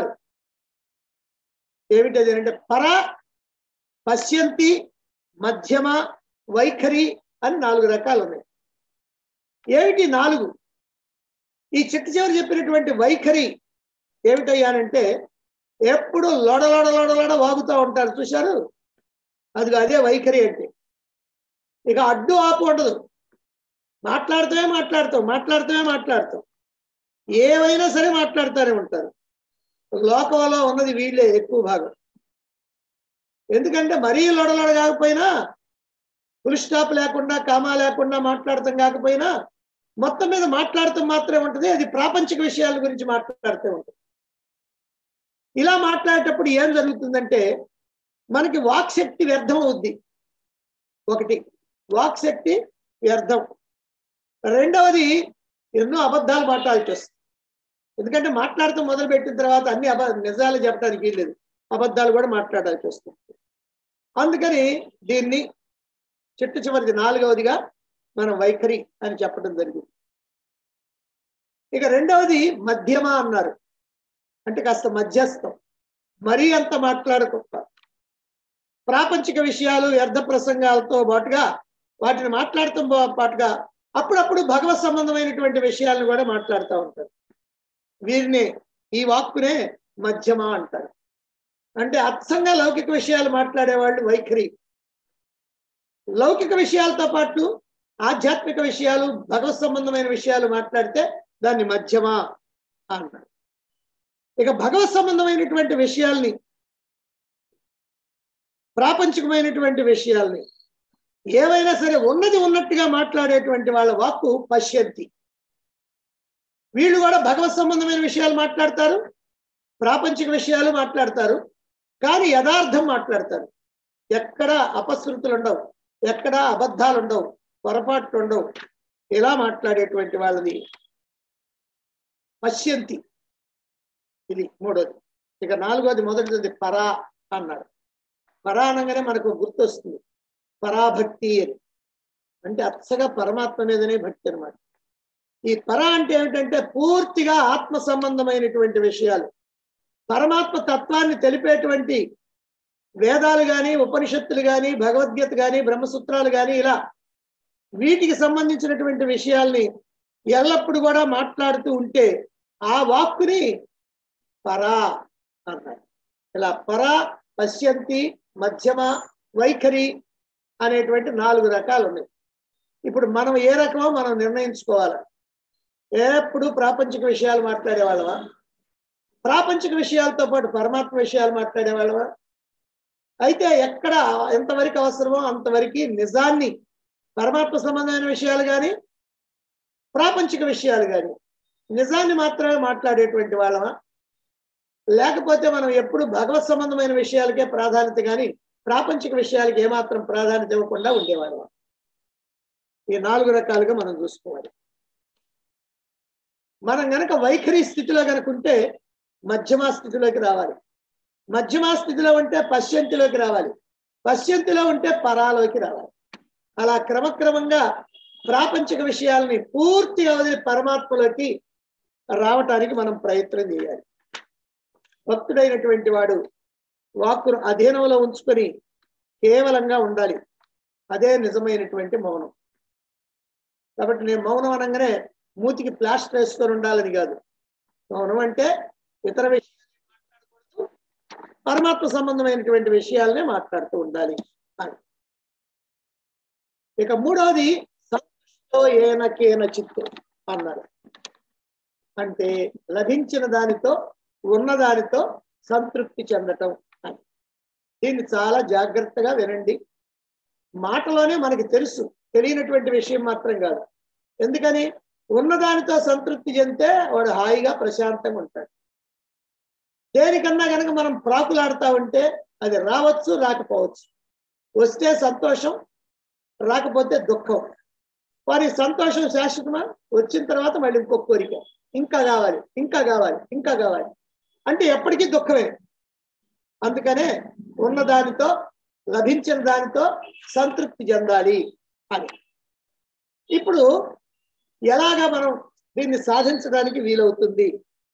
Speaker 1: ఏమిటది అంటే పర పశ్యంతి మధ్యమ వైఖరి అని నాలుగు రకాలు ఉన్నాయి ఏమిటి నాలుగు ఈ చిట్ట చివరి చెప్పినటువంటి వైఖరి ఏమిటయ్యానంటే ఎప్పుడు లోడ లోడ లోడ లోడ వాగుతూ ఉంటారు చూశారు అది అదే వైఖరి అంటే ఇక అడ్డు ఆపు ఉండదు మాట్లాడుతూనే మాట్లాడతాం మాట్లాడుతూనే మాట్లాడతాం ఏవైనా సరే మాట్లాడుతూనే ఉంటారు లోకంలో ఉన్నది వీళ్ళే ఎక్కువ భాగం ఎందుకంటే మరీ లొడలొడ కాకపోయినా ఫుల్ స్టాప్ లేకుండా కామా లేకుండా మాట్లాడతాం కాకపోయినా మొత్తం మీద మాట్లాడటం మాత్రమే ఉంటుంది అది ప్రాపంచిక విషయాల గురించి మాట్లాడుతూ ఉంటుంది ఇలా మాట్లాడేటప్పుడు ఏం జరుగుతుందంటే మనకి వాక్ శక్తి వ్యర్థం అవుద్ది ఒకటి వాక్ శక్తి వ్యర్థం రెండవది ఎన్నో అబద్ధాలు మాట్లాడాల్సి వస్తుంది ఎందుకంటే మాట్లాడుతూ మొదలు పెట్టిన తర్వాత అన్ని అబ నిజాలు చెప్పడానికి వీల్లేదు అబద్ధాలు కూడా మాట్లాడాల్సి వస్తుంది అందుకని దీన్ని చిట్టు చివరిది నాలుగవదిగా మనం వైఖరి అని చెప్పడం జరిగింది ఇక రెండవది మధ్యమ అన్నారు అంటే కాస్త మధ్యస్థం మరీ అంత మాట్లాడకుండా ప్రాపంచిక విషయాలు వ్యర్థ ప్రసంగాలతో పాటుగా వాటిని మాట్లాడుతూ పాటుగా అప్పుడప్పుడు భగవత్ సంబంధమైనటువంటి విషయాలను కూడా మాట్లాడుతూ ఉంటారు వీరిని ఈ వాక్కునే మధ్యమ అంటారు అంటే అత్సంగా లౌకిక విషయాలు మాట్లాడేవాళ్ళు వైఖరి లౌకిక విషయాలతో పాటు ఆధ్యాత్మిక విషయాలు భగవత్ సంబంధమైన విషయాలు మాట్లాడితే దాన్ని మధ్యమ అన్నారు ఇక భగవత్ సంబంధమైనటువంటి విషయాల్ని ప్రాపంచికమైనటువంటి విషయాల్ని ఏవైనా సరే ఉన్నది ఉన్నట్టుగా మాట్లాడేటువంటి వాళ్ళ వాక్కు పశ్యంతి వీళ్ళు కూడా భగవత్ సంబంధమైన విషయాలు మాట్లాడతారు ప్రాపంచిక విషయాలు మాట్లాడతారు కానీ యథార్థం మాట్లాడతారు ఎక్కడ అపశృతులు ఉండవు ఎక్కడ అబద్ధాలు ఉండవు పొరపాట్లు ఉండవు ఇలా మాట్లాడేటువంటి వాళ్ళది పశ్యంతి ఇది మూడోది ఇక నాలుగోది మొదటిది పరా అన్నాడు పరా అనగానే మనకు గుర్తొస్తుంది పరాభక్తి అని అంటే అచ్చగా పరమాత్మ మీదనే భక్తి అనమాట ఈ పర అంటే ఏమిటంటే పూర్తిగా ఆత్మ సంబంధమైనటువంటి విషయాలు పరమాత్మ తత్వాన్ని తెలిపేటువంటి వేదాలు కానీ ఉపనిషత్తులు కానీ భగవద్గీత కానీ బ్రహ్మసూత్రాలు కానీ ఇలా వీటికి సంబంధించినటువంటి విషయాల్ని ఎల్లప్పుడు కూడా మాట్లాడుతూ ఉంటే ఆ వాక్కుని పరా అన్నారు ఇలా పరా పశ్యంతి మధ్యమ వైఖరి అనేటువంటి నాలుగు రకాలు ఉన్నాయి ఇప్పుడు మనం ఏ రకమో మనం నిర్ణయించుకోవాలి ఎప్పుడు ప్రాపంచిక విషయాలు మాట్లాడే వాళ్ళవా ప్రాపంచిక విషయాలతో పాటు పరమాత్మ విషయాలు మాట్లాడే వాళ్ళవా అయితే ఎక్కడ ఎంతవరకు అవసరమో అంతవరకు నిజాన్ని పరమాత్మ సంబంధమైన విషయాలు కానీ ప్రాపంచిక విషయాలు కానీ నిజాన్ని మాత్రమే మాట్లాడేటువంటి వాళ్ళమా లేకపోతే మనం ఎప్పుడు భగవత్ సంబంధమైన విషయాలకే ప్రాధాన్యత కానీ ప్రాపంచిక విషయాలకి ఏమాత్రం ప్రాధాన్యత ఇవ్వకుండా ఉండేవాళ్ళమా ఈ నాలుగు రకాలుగా మనం చూసుకోవాలి మనం గనక వైఖరి స్థితిలో కనుక ఉంటే మధ్యమా స్థితిలోకి రావాలి మధ్యమా స్థితిలో ఉంటే పశ్యంతిలోకి రావాలి పశ్యంతిలో ఉంటే పరాలోకి రావాలి అలా క్రమక్రమంగా ప్రాపంచిక విషయాల్ని పూర్తిగా వదిలి పరమాత్మలోకి రావటానికి మనం ప్రయత్నం చేయాలి భక్తుడైనటువంటి వాడు వాక్కును అధీనంలో ఉంచుకొని కేవలంగా ఉండాలి అదే నిజమైనటువంటి మౌనం కాబట్టి నేను మౌనం అనగానే మూతికి ప్లాస్టర్ వేసుకొని ఉండాలని కాదు మౌనం అంటే ఇతర విషయాలు మాట్లాడకూడదు పరమాత్మ సంబంధమైనటువంటి విషయాలనే మాట్లాడుతూ ఉండాలి అని ఇక మూడవది సంతృష్టితో ఏనకేన చిత్తు అన్నారు అంటే లభించిన దానితో ఉన్న దానితో సంతృప్తి చెందటం అని దీన్ని చాలా జాగ్రత్తగా వినండి మాటలోనే మనకి తెలుసు తెలియనటువంటి విషయం మాత్రం కాదు ఎందుకని ఉన్నదానితో సంతృప్తి చెందితే వాడు హాయిగా ప్రశాంతంగా ఉంటాడు దేనికన్నా కనుక మనం ప్రాకులాడుతా ఉంటే అది రావచ్చు రాకపోవచ్చు వస్తే సంతోషం రాకపోతే దుఃఖం వారి సంతోషం శాశ్వతమా వచ్చిన తర్వాత మళ్ళీ ఇంకొక కోరిక ఇంకా కావాలి ఇంకా కావాలి ఇంకా కావాలి అంటే ఎప్పటికీ దుఃఖమే అందుకనే ఉన్న దానితో లభించిన దానితో సంతృప్తి చెందాలి అని ఇప్పుడు ఎలాగా మనం దీన్ని సాధించడానికి వీలవుతుంది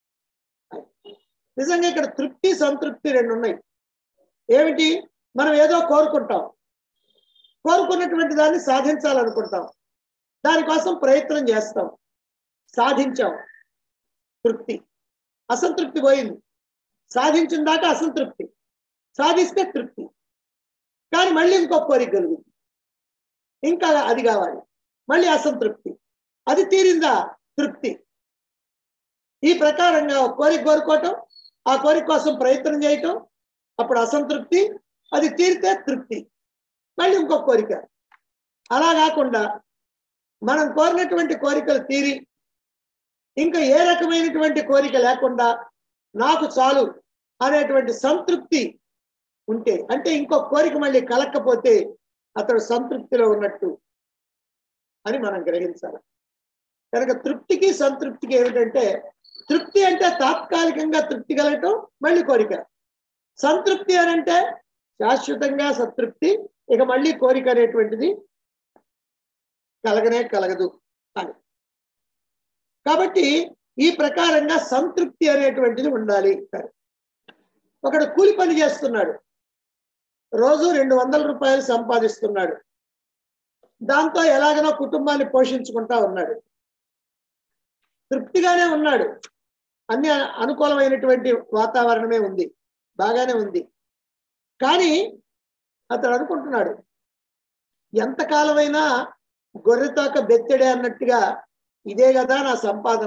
Speaker 1: నిజంగా ఇక్కడ తృప్తి సంతృప్తి రెండు ఉన్నాయి ఏమిటి మనం ఏదో కోరుకుంటాం కోరుకున్నటువంటి దాన్ని సాధించాలనుకుంటాం దానికోసం ప్రయత్నం చేస్తాం సాధించాం తృప్తి అసంతృప్తి పోయింది సాధించిన దాకా అసంతృప్తి సాధిస్తే తృప్తి కానీ మళ్ళీ ఇంకో కోరిక కలుగుతుంది ఇంకా అది కావాలి మళ్ళీ అసంతృప్తి అది తీరిందా తృప్తి ఈ ప్రకారంగా ఒక కోరిక కోరుకోవటం ఆ కోరిక కోసం ప్రయత్నం చేయటం అప్పుడు అసంతృప్తి అది తీరితే తృప్తి మళ్ళీ ఇంకో కోరిక అలా కాకుండా మనం కోరినటువంటి కోరికలు తీరి ఇంకా ఏ రకమైనటువంటి కోరిక లేకుండా నాకు చాలు అనేటువంటి సంతృప్తి ఉంటే అంటే ఇంకో కోరిక మళ్ళీ కలక్కపోతే అతడు సంతృప్తిలో ఉన్నట్టు అని మనం గ్రహించాలి కనుక తృప్తికి సంతృప్తికి ఏమిటంటే తృప్తి అంటే తాత్కాలికంగా తృప్తి కలగటం మళ్ళీ కోరిక సంతృప్తి అని అంటే శాశ్వతంగా సంతృప్తి ఇక మళ్ళీ కోరిక అనేటువంటిది కలగనే కలగదు అని కాబట్టి ఈ ప్రకారంగా సంతృప్తి అనేటువంటిది ఉండాలి ఒకడు కూలి పని చేస్తున్నాడు రోజు రెండు వందల రూపాయలు సంపాదిస్తున్నాడు దాంతో ఎలాగైనా కుటుంబాన్ని పోషించుకుంటా ఉన్నాడు తృప్తిగానే ఉన్నాడు అన్ని అనుకూలమైనటువంటి వాతావరణమే ఉంది బాగానే ఉంది కానీ అతడు అనుకుంటున్నాడు ఎంతకాలమైనా గొర్రెతోక బెత్తెడే అన్నట్టుగా ఇదే కదా నా సంపాదన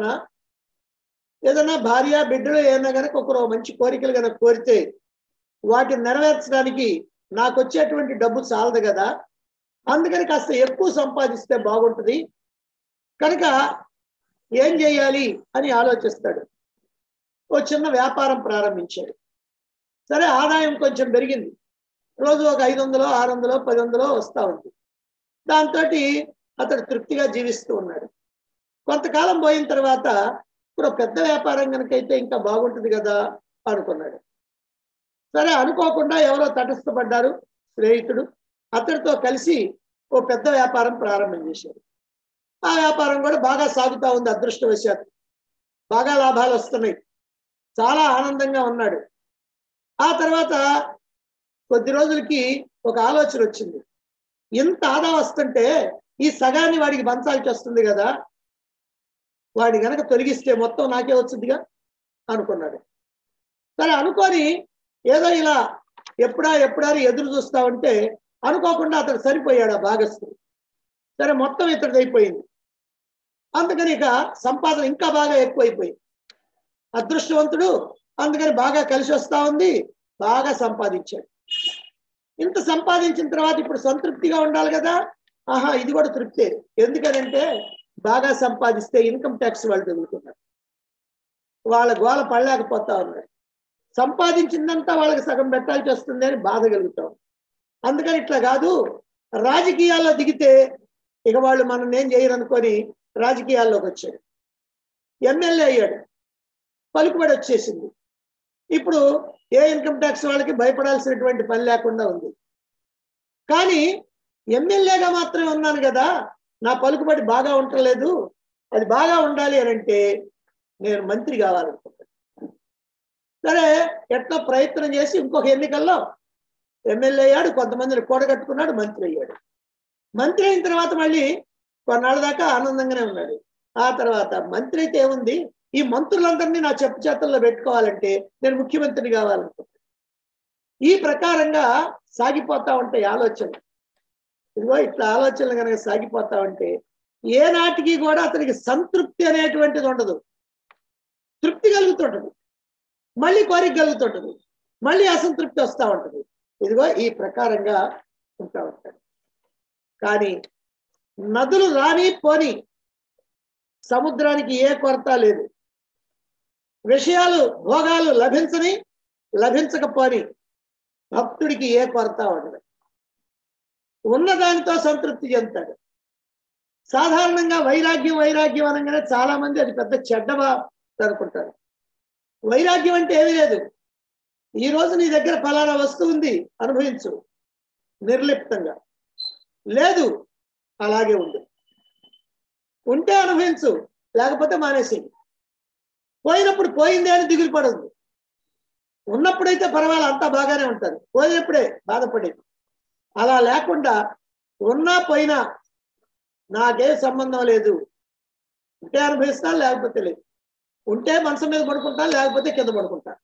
Speaker 1: ఏదైనా భార్య బిడ్డలు ఏదైనా కనుక ఒకరు మంచి కోరికలు కనుక కోరితే వాటిని నెరవేర్చడానికి నాకు వచ్చేటువంటి డబ్బు చాలదు కదా అందుకని కాస్త ఎక్కువ సంపాదిస్తే బాగుంటుంది కనుక ఏం చేయాలి అని ఆలోచిస్తాడు ఓ చిన్న వ్యాపారం ప్రారంభించాడు సరే ఆదాయం కొంచెం పెరిగింది రోజు ఒక ఐదు వందలో ఆరు వందలో పది వందలో వస్తూ ఉంది దాంతో అతడు తృప్తిగా జీవిస్తూ ఉన్నాడు కొంతకాలం పోయిన తర్వాత ఇప్పుడు పెద్ద వ్యాపారం కనుకైతే ఇంకా బాగుంటుంది కదా అనుకున్నాడు సరే అనుకోకుండా ఎవరో తటస్థపడ్డారు స్నేహితుడు అతడితో కలిసి ఓ పెద్ద వ్యాపారం ప్రారంభం చేశాడు ఆ వ్యాపారం కూడా బాగా సాగుతూ ఉంది అదృష్టవశాత్తు బాగా లాభాలు వస్తున్నాయి చాలా ఆనందంగా ఉన్నాడు ఆ తర్వాత కొద్ది రోజులకి ఒక ఆలోచన వచ్చింది ఇంత ఆదా వస్తుంటే ఈ సగాన్ని వాడికి పంచాల్సి వస్తుంది కదా వాడి గనక తొలగిస్తే మొత్తం నాకే వచ్చిందిగా అనుకున్నాడు సరే అనుకొని ఏదో ఇలా ఎప్పుడా ఎప్పుడా అని ఎదురు చూస్తా ఉంటే అనుకోకుండా అతడు సరిపోయాడు ఆ భాగస్థుడు సరే మొత్తం ఇతడిది అయిపోయింది అందుకని ఇక సంపాదన ఇంకా బాగా ఎక్కువైపోయింది అదృష్టవంతుడు అందుకని బాగా కలిసి వస్తా ఉంది బాగా సంపాదించాడు ఇంత సంపాదించిన తర్వాత ఇప్పుడు సంతృప్తిగా ఉండాలి కదా ఆహా ఇది కూడా తృప్తే ఎందుకనంటే బాగా సంపాదిస్తే ఇన్కమ్ ట్యాక్స్ వాళ్ళు తగులుతున్నారు వాళ్ళ గోల పడలేకపోతా ఉన్నారు సంపాదించిందంతా వాళ్ళకి సగం పెట్టాల్సి వస్తుంది అని బాధ కలుగుతాం అందుకని ఇట్లా కాదు రాజకీయాల్లో దిగితే ఇక వాళ్ళు మనం ఏం చేయరు అనుకొని రాజకీయాల్లోకి వచ్చాడు ఎమ్మెల్యే అయ్యాడు పలుకుబడి వచ్చేసింది ఇప్పుడు ఏ ఇన్కమ్ ట్యాక్స్ వాళ్ళకి భయపడాల్సినటువంటి పని లేకుండా ఉంది కానీ ఎమ్మెల్యేగా మాత్రమే ఉన్నాను కదా నా పలుకుబడి బాగా ఉండలేదు అది బాగా ఉండాలి అని అంటే నేను మంత్రి కావాలనుకుంటాను సరే ఎట్లా ప్రయత్నం చేసి ఇంకొక ఎన్నికల్లో ఎమ్మెల్యే అయ్యాడు కొంతమందిని కూడగట్టుకున్నాడు మంత్రి అయ్యాడు మంత్రి అయిన తర్వాత మళ్ళీ కొన్నాళ్ళ దాకా ఆనందంగానే ఉన్నాడు ఆ తర్వాత మంత్రి అయితే ఏముంది ఈ మంత్రులందరినీ నా చెప్పు చేతల్లో పెట్టుకోవాలంటే నేను ముఖ్యమంత్రిని కావాలనుకుంటాను ఈ ప్రకారంగా సాగిపోతా ఉంటాయి ఆలోచన ఇదిగో ఇట్లా ఆలోచనలు కనుక సాగిపోతా ఉంటే ఏ నాటికి కూడా అతనికి సంతృప్తి అనేటువంటిది ఉండదు తృప్తి కలుగుతుంటది మళ్ళీ కోరిక కలుగుతుంటది మళ్ళీ అసంతృప్తి వస్తూ ఉంటది ఇదిగో ఈ ప్రకారంగా ఉంటా ఉంటాడు కానీ నదులు రాని పోని సముద్రానికి ఏ కొరత లేదు విషయాలు భోగాలు లభించని లభించకపోని భక్తుడికి ఏ కొరత ఉండదు ఉన్నదానితో సంతృప్తి చెందుతాడు సాధారణంగా వైరాగ్యం వైరాగ్యం అనగానే చాలా మంది అది పెద్ద చెడ్డవా అనుకుంటారు వైరాగ్యం అంటే ఏమీ లేదు ఈ రోజు నీ దగ్గర ఫలానా వస్తువు ఉంది అనుభవించు నిర్లిప్తంగా లేదు అలాగే ఉండు ఉంటే అనుభవించు లేకపోతే మానేసి పోయినప్పుడు పోయిందే అని దిగులు పడదు ఉన్నప్పుడైతే పర్వాలేదు అంతా బాగానే ఉంటారు పోయినప్పుడే బాధపడేది అలా లేకుండా ఉన్నా పోయినా నాకే సంబంధం లేదు ఉంటే అనుభవిస్తాను లేకపోతే లేదు ఉంటే మనసు మీద పడుకుంటాను లేకపోతే కింద పడుకుంటాను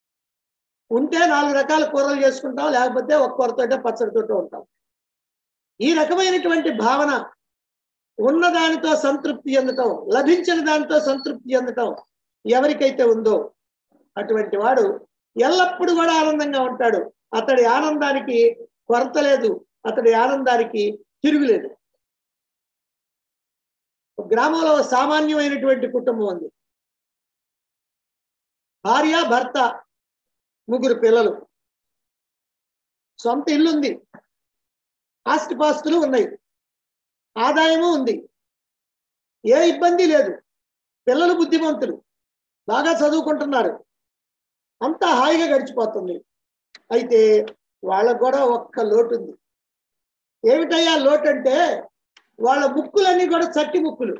Speaker 1: ఉంటే నాలుగు రకాల కూరలు చేసుకుంటాం లేకపోతే ఒక్క కూరతోటే పచ్చడితోటే ఉంటాం ఈ రకమైనటువంటి భావన ఉన్న దానితో సంతృప్తి చెందటం లభించిన దానితో సంతృప్తి చెందటం ఎవరికైతే ఉందో అటువంటి వాడు ఎల్లప్పుడూ కూడా ఆనందంగా ఉంటాడు అతడి ఆనందానికి కొరత లేదు అతడి ఆనందానికి తిరుగులేదు ఒక గ్రామంలో ఒక సామాన్యమైనటువంటి కుటుంబం ఉంది భార్య భర్త ముగ్గురు పిల్లలు సొంత ఇల్లు ఉంది ఆస్తిపాస్తులు ఉన్నాయి ఆదాయము ఉంది ఏ ఇబ్బంది లేదు పిల్లలు బుద్ధిమంతులు బాగా చదువుకుంటున్నారు అంతా హాయిగా గడిచిపోతుంది అయితే వాళ్ళకు కూడా ఒక్క లోటు ఉంది ఏమిటయ్యా లోటు అంటే వాళ్ళ ముక్కులన్నీ కూడా చట్టి ముక్కులు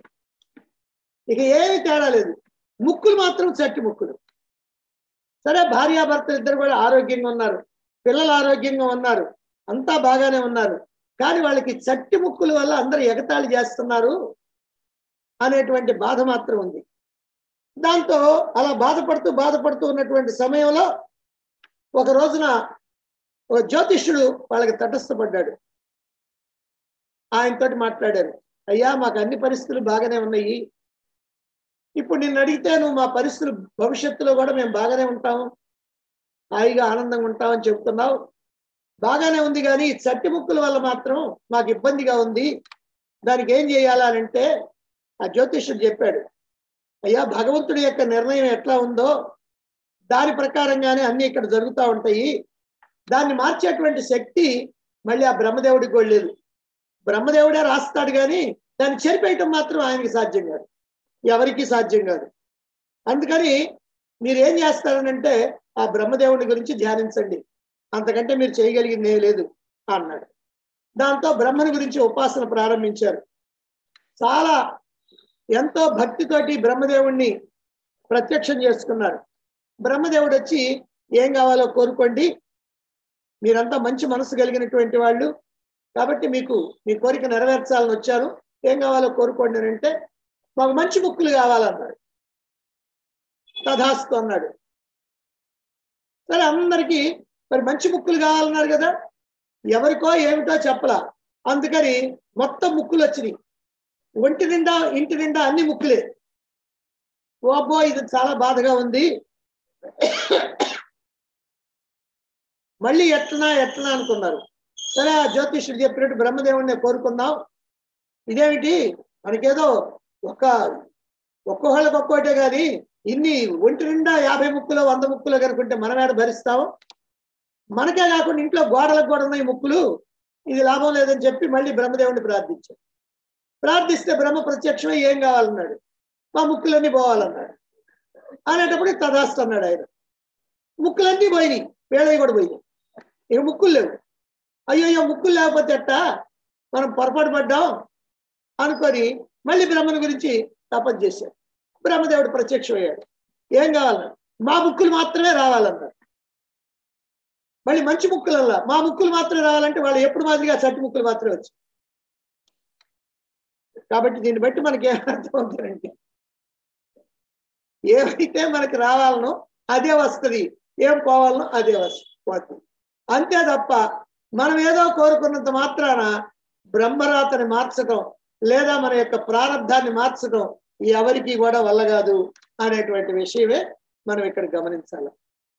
Speaker 1: ఇక ఏమి తేడా లేదు ముక్కులు మాత్రం చట్టి ముక్కులు సరే భార్యాభర్తలు ఇద్దరు కూడా ఆరోగ్యంగా ఉన్నారు పిల్లలు ఆరోగ్యంగా ఉన్నారు అంతా బాగానే ఉన్నారు కానీ వాళ్ళకి చట్టి ముక్కుల వల్ల అందరూ ఎగతాళి చేస్తున్నారు అనేటువంటి బాధ మాత్రం ఉంది దాంతో అలా బాధపడుతూ బాధపడుతూ ఉన్నటువంటి సమయంలో ఒక రోజున ఒక జ్యోతిష్యుడు వాళ్ళకి తటస్థపడ్డాడు ఆయనతోటి మాట్లాడారు అయ్యా మాకు అన్ని పరిస్థితులు బాగానే ఉన్నాయి ఇప్పుడు నిన్ను అడిగితే నువ్వు మా పరిస్థితులు భవిష్యత్తులో కూడా మేము బాగానే ఉంటాము హాయిగా ఆనందంగా ఉంటామని చెబుతున్నావు బాగానే ఉంది కానీ ఈ చట్టి ముక్కుల వల్ల మాత్రం మాకు ఇబ్బందిగా ఉంది దానికి ఏం చేయాలంటే ఆ జ్యోతిష్యుడు చెప్పాడు అయ్యా భగవంతుడి యొక్క నిర్ణయం ఎట్లా ఉందో దాని ప్రకారంగానే అన్ని ఇక్కడ జరుగుతూ ఉంటాయి దాన్ని మార్చేటువంటి శక్తి మళ్ళీ ఆ బ్రహ్మదేవుడికి కూడా లేదు బ్రహ్మదేవుడే రాస్తాడు కానీ దాన్ని చెరిపేయటం మాత్రం ఆయనకి సాధ్యం కాదు ఎవరికి సాధ్యం కాదు అందుకని మీరు ఏం చేస్తారనంటే ఆ బ్రహ్మదేవుడి గురించి ధ్యానించండి అంతకంటే మీరు చేయగలిగింది ఏమీ లేదు అన్నాడు దాంతో బ్రహ్మని గురించి ఉపాసన ప్రారంభించారు చాలా ఎంతో భక్తితోటి బ్రహ్మదేవుణ్ణి ప్రత్యక్షం చేసుకున్నారు బ్రహ్మదేవుడు వచ్చి ఏం కావాలో కోరుకోండి మీరంతా మంచి మనసు కలిగినటువంటి వాళ్ళు కాబట్టి మీకు మీ కోరిక నెరవేర్చాలని వచ్చాను ఏం కావాలో కోరుకోండి అని అంటే మాకు మంచి ముక్కులు కావాలన్నాడు తథాస్తు అన్నాడు సరే అందరికీ మరి మంచి ముక్కులు కావాలన్నారు కదా ఎవరికో ఏమిటో చెప్పలా అందుకని మొత్తం ముక్కులు వచ్చినాయి ఒంటి నిండా ఇంటి నిండా అన్ని ముక్కులే ఓ అబ్బో ఇది చాలా బాధగా ఉంది మళ్ళీ ఎట్లనా ఎట్లనా అనుకున్నారు సరే ఆ జ్యోతిష్యుడు చెప్పినట్టు బ్రహ్మదేవుడిని కోరుకుందాం ఇదేమిటి మనకేదో ఒక ఒక్కొక్కళ్ళకి ఒక్కోటే కానీ ఇన్ని ఒంటి నిండా యాభై ముక్కులు వంద ముక్కులు కనుకుంటే మనం ఏడ భరిస్తాం మనకే కాకుండా ఇంట్లో గోడలకు కూడా ఉన్నాయి ముక్కులు ఇది లాభం లేదని చెప్పి మళ్ళీ బ్రహ్మదేవుడిని ప్రార్థించాడు ప్రార్థిస్తే బ్రహ్మ ప్రత్యక్షమై ఏం కావాలన్నాడు మా ముక్కులన్నీ పోవాలన్నాడు అనేటప్పుడు తదాస్తు అన్నాడు ఆయన ముక్కులన్నీ పోయినాయి వేళవి కూడా పోయినాయి ఇక ముక్కులు లేవు అయ్యో ముక్కులు లేకపోతే ఎట్టా మనం పొరపాటు పడ్డాం అనుకొని మళ్ళీ బ్రహ్మను గురించి తపస్సు చేశాడు బ్రహ్మదేవుడు ప్రత్యక్షమయ్యాడు ఏం కావాలన్నాడు మా ముక్కులు మాత్రమే రావాలన్నాడు మళ్ళీ మంచి ముక్కులల్లా మా ముక్కులు మాత్రమే రావాలంటే వాళ్ళు ఎప్పుడు మాదిరిగా చట్టి ముక్కులు మాత్రమే వచ్చాయి కాబట్టి దీన్ని బట్టి మనకి ఏం అర్థం అవుతుందంటే ఏమైతే మనకి రావాలనో అదే వస్తుంది ఏం పోవాలనో అదే వస్తుంది అంతే తప్ప మనం ఏదో కోరుకున్నంత మాత్రాన బ్రహ్మరాతని మార్చడం లేదా మన యొక్క ప్రారంధాన్ని మార్చడం ఎవరికి కూడా వల్ల కాదు అనేటువంటి విషయమే మనం ఇక్కడ గమనించాలి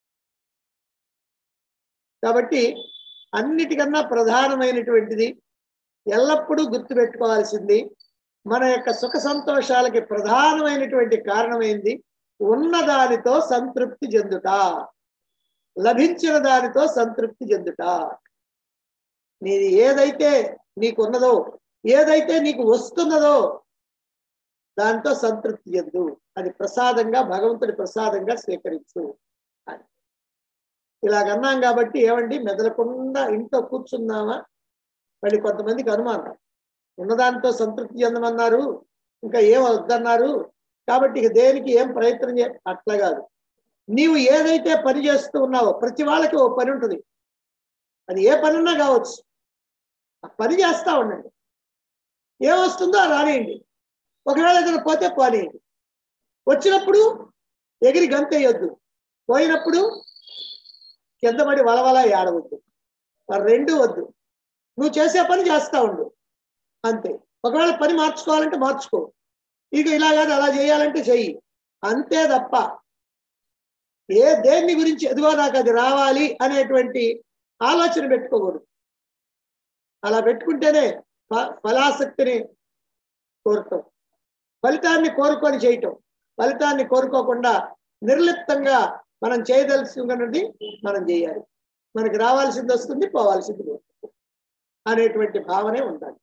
Speaker 1: కాబట్టి అన్నిటికన్నా ప్రధానమైనటువంటిది ఎల్లప్పుడూ గుర్తుపెట్టుకోవాల్సింది మన యొక్క సుఖ సంతోషాలకి ప్రధానమైనటువంటి కారణమైంది ఉన్న దానితో సంతృప్తి చెందుట లభించిన దానితో సంతృప్తి చెందుట నీది ఏదైతే నీకున్నదో ఏదైతే నీకు వస్తున్నదో దాంతో సంతృప్తి చెందు అది ప్రసాదంగా భగవంతుడి ప్రసాదంగా స్వీకరించు అని ఇలాగన్నాం కాబట్టి ఏమండి మెదలకుండా ఇంట్లో కూర్చున్నామా మళ్ళీ కొంతమందికి అనుమానం ఉన్నదానితో సంతృప్తి చెందమన్నారు ఇంకా ఏం వద్దన్నారు కాబట్టి ఇక దేనికి ఏం ప్రయత్నం చే అట్లా కాదు నీవు ఏదైతే పని చేస్తూ ఉన్నావో ప్రతి వాళ్ళకి ఓ పని ఉంటుంది అది ఏ పని ఉన్నా కావచ్చు ఆ పని చేస్తా ఉండండి ఏమొస్తుందో అది రానియండి ఒకవేళ ఏదైనా పోతే పోనీయండి వచ్చినప్పుడు ఎగిరి గంతేయొద్దు పోయినప్పుడు కింద పడి వలవల ఏడవద్దు మరి రెండు వద్దు నువ్వు చేసే పని చేస్తా ఉండు అంతే ఒకవేళ పని మార్చుకోవాలంటే మార్చుకో ఇక ఇలా కాదు అలా చేయాలంటే చెయ్యి అంతే తప్ప ఏ దేన్ని గురించి ఎదుగో నాకు అది రావాలి అనేటువంటి ఆలోచన పెట్టుకోకూడదు అలా పెట్టుకుంటేనే ఫ- ఫలాసక్తిని కోరుతాం ఫలితాన్ని కోరుకొని చేయటం ఫలితాన్ని కోరుకోకుండా నిర్లిప్తంగా మనం చేయదలుచుకున్నది మనం చేయాలి మనకి రావాల్సింది వస్తుంది పోవాల్సింది పోతుంది అనేటువంటి భావనే ఉండాలి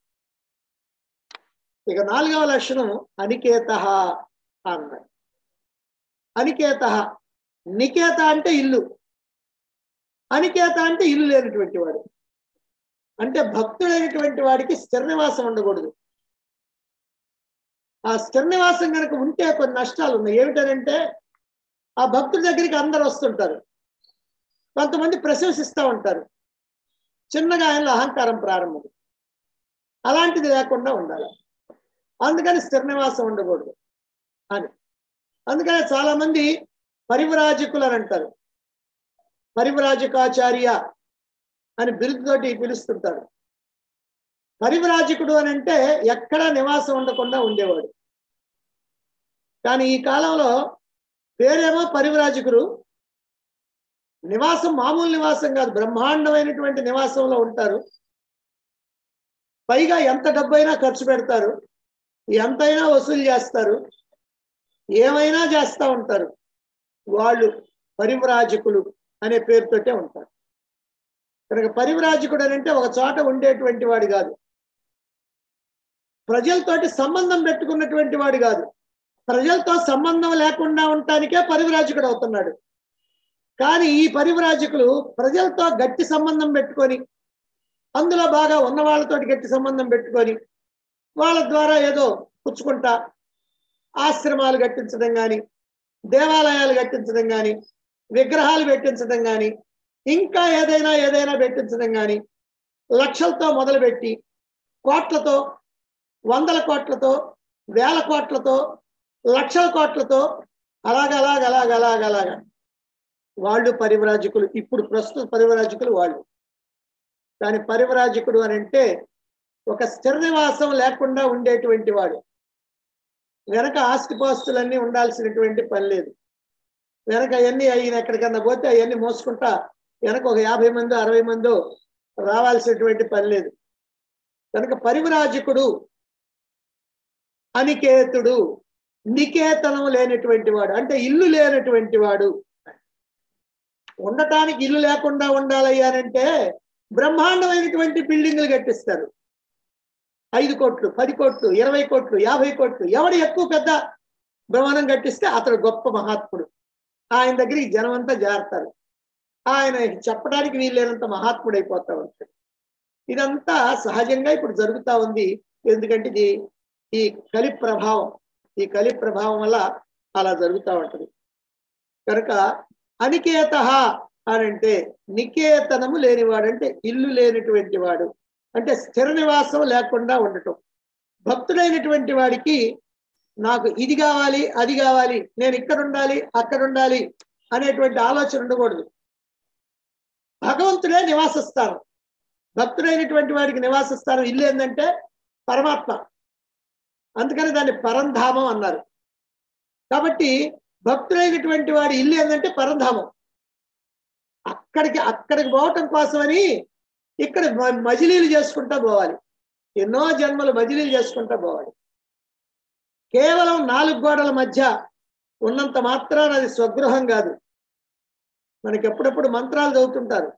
Speaker 1: ఇక నాలుగవ లక్షణం అనికేత అన్నాడు అనికేత నికేత అంటే ఇల్లు అనికేత అంటే ఇల్లు లేనటువంటి వాడు అంటే భక్తుడైనటువంటి వాడికి స్థిర నివాసం ఉండకూడదు ఆ స్థిర నివాసం కనుక ఉంటే కొన్ని నష్టాలు ఉన్నాయి ఏమిటనంటే ఆ భక్తుడి దగ్గరికి అందరు వస్తుంటారు కొంతమంది ప్రశంసిస్తూ ఉంటారు చిన్నగా ఆయనలో అహంకారం ప్రారంభం అలాంటిది లేకుండా ఉండాలి అందుకని స్థిర నివాసం ఉండకూడదు అని అందుకని చాలా మంది పరివరాజకులు అని అంటారు పరివరాజకాచార్య అని బిరుదుతోటి పిలుస్తుంటారు పరివరాజకుడు అని అంటే ఎక్కడా నివాసం ఉండకుండా ఉండేవాడు కానీ ఈ కాలంలో పేరేమో పరివరాజకుడు నివాసం మామూలు నివాసం కాదు బ్రహ్మాండమైనటువంటి నివాసంలో ఉంటారు పైగా ఎంత డబ్బైనా ఖర్చు పెడతారు ఎంతైనా వసూలు చేస్తారు ఏమైనా చేస్తూ ఉంటారు వాళ్ళు పరివ్రాజకులు అనే పేరుతోటే ఉంటారు కనుక పరివ్రాజకుడు అని అంటే ఒక చోట ఉండేటువంటి వాడు కాదు ప్రజలతోటి సంబంధం పెట్టుకున్నటువంటి వాడు కాదు ప్రజలతో సంబంధం లేకుండా ఉండటానికే పరివ్రాజకుడు అవుతున్నాడు కానీ ఈ పరివ్రాజకులు ప్రజలతో గట్టి సంబంధం పెట్టుకొని అందులో బాగా ఉన్న వాళ్ళతోటి గట్టి సంబంధం పెట్టుకొని వాళ్ళ ద్వారా ఏదో పుచ్చుకుంటా ఆశ్రమాలు కట్టించడం కానీ దేవాలయాలు కట్టించడం కానీ విగ్రహాలు పెట్టించడం కానీ ఇంకా ఏదైనా ఏదైనా పెట్టించడం కానీ లక్షలతో మొదలుపెట్టి కోట్లతో వందల కోట్లతో వేల కోట్లతో లక్షల కోట్లతో అలాగ అలాగ అలాగ అలాగ అలాగ వాళ్ళు పరివరాజకులు ఇప్పుడు ప్రస్తుత పరివరాజకులు వాళ్ళు కానీ పరివరాజకుడు అని అంటే ఒక స్థిర నివాసం లేకుండా ఉండేటువంటి వాడు వెనక ఆస్తిపాస్తులన్నీ ఉండాల్సినటువంటి పని లేదు వెనక అవన్నీ అయిన ఎక్కడికన్నా పోతే అవన్నీ మోసుకుంటా వెనక ఒక యాభై మందో అరవై మందో రావాల్సినటువంటి పని లేదు కనుక పరివరాజకుడు అనికేతుడు నికేతనం లేనటువంటి వాడు అంటే ఇల్లు లేనటువంటి వాడు ఉండటానికి ఇల్లు లేకుండా ఉండాలయ్యానంటే బ్రహ్మాండమైనటువంటి బిల్డింగ్లు కట్టిస్తారు ఐదు కోట్లు పది కోట్లు ఇరవై కోట్లు యాభై కోట్లు ఎవడు ఎక్కువ పెద్ద భవనం కట్టిస్తే అతడు గొప్ప మహాత్ముడు ఆయన దగ్గరికి జనం అంతా జారుతారు ఆయన చెప్పడానికి వీల్లేనంత మహాత్ముడు అయిపోతా ఉంటాడు ఇదంతా సహజంగా ఇప్పుడు జరుగుతా ఉంది ఎందుకంటే ఇది ఈ కలి ప్రభావం ఈ కలి ప్రభావం వల్ల అలా జరుగుతూ ఉంటది కనుక అనికేత అని అంటే నికేతనము లేనివాడు అంటే ఇల్లు లేనటువంటి వాడు అంటే స్థిర నివాసం లేకుండా ఉండటం భక్తుడైనటువంటి వాడికి నాకు ఇది కావాలి అది కావాలి నేను ఇక్కడ ఉండాలి అక్కడ ఉండాలి అనేటువంటి ఆలోచన ఉండకూడదు భగవంతుడే నివాస స్థానం భక్తుడైనటువంటి వాడికి నివాస స్థానం ఇల్లు ఏంటంటే పరమాత్మ అందుకని దాన్ని పరంధామం అన్నారు కాబట్టి భక్తుడైనటువంటి వాడి ఇల్లు ఏంటంటే పరంధామం అక్కడికి అక్కడికి పోవటం కోసమని ఇక్కడ మ- మజిలీలు చేసుకుంటా పోవాలి ఎన్నో జన్మలు మజిలీలు చేసుకుంటా పోవాలి కేవలం నాలుగు గోడల మధ్య ఉన్నంత మాత్రాన అది స్వగృహం కాదు మనకి ఎప్పుడప్పుడు మంత్రాలు చదువుతుంటారు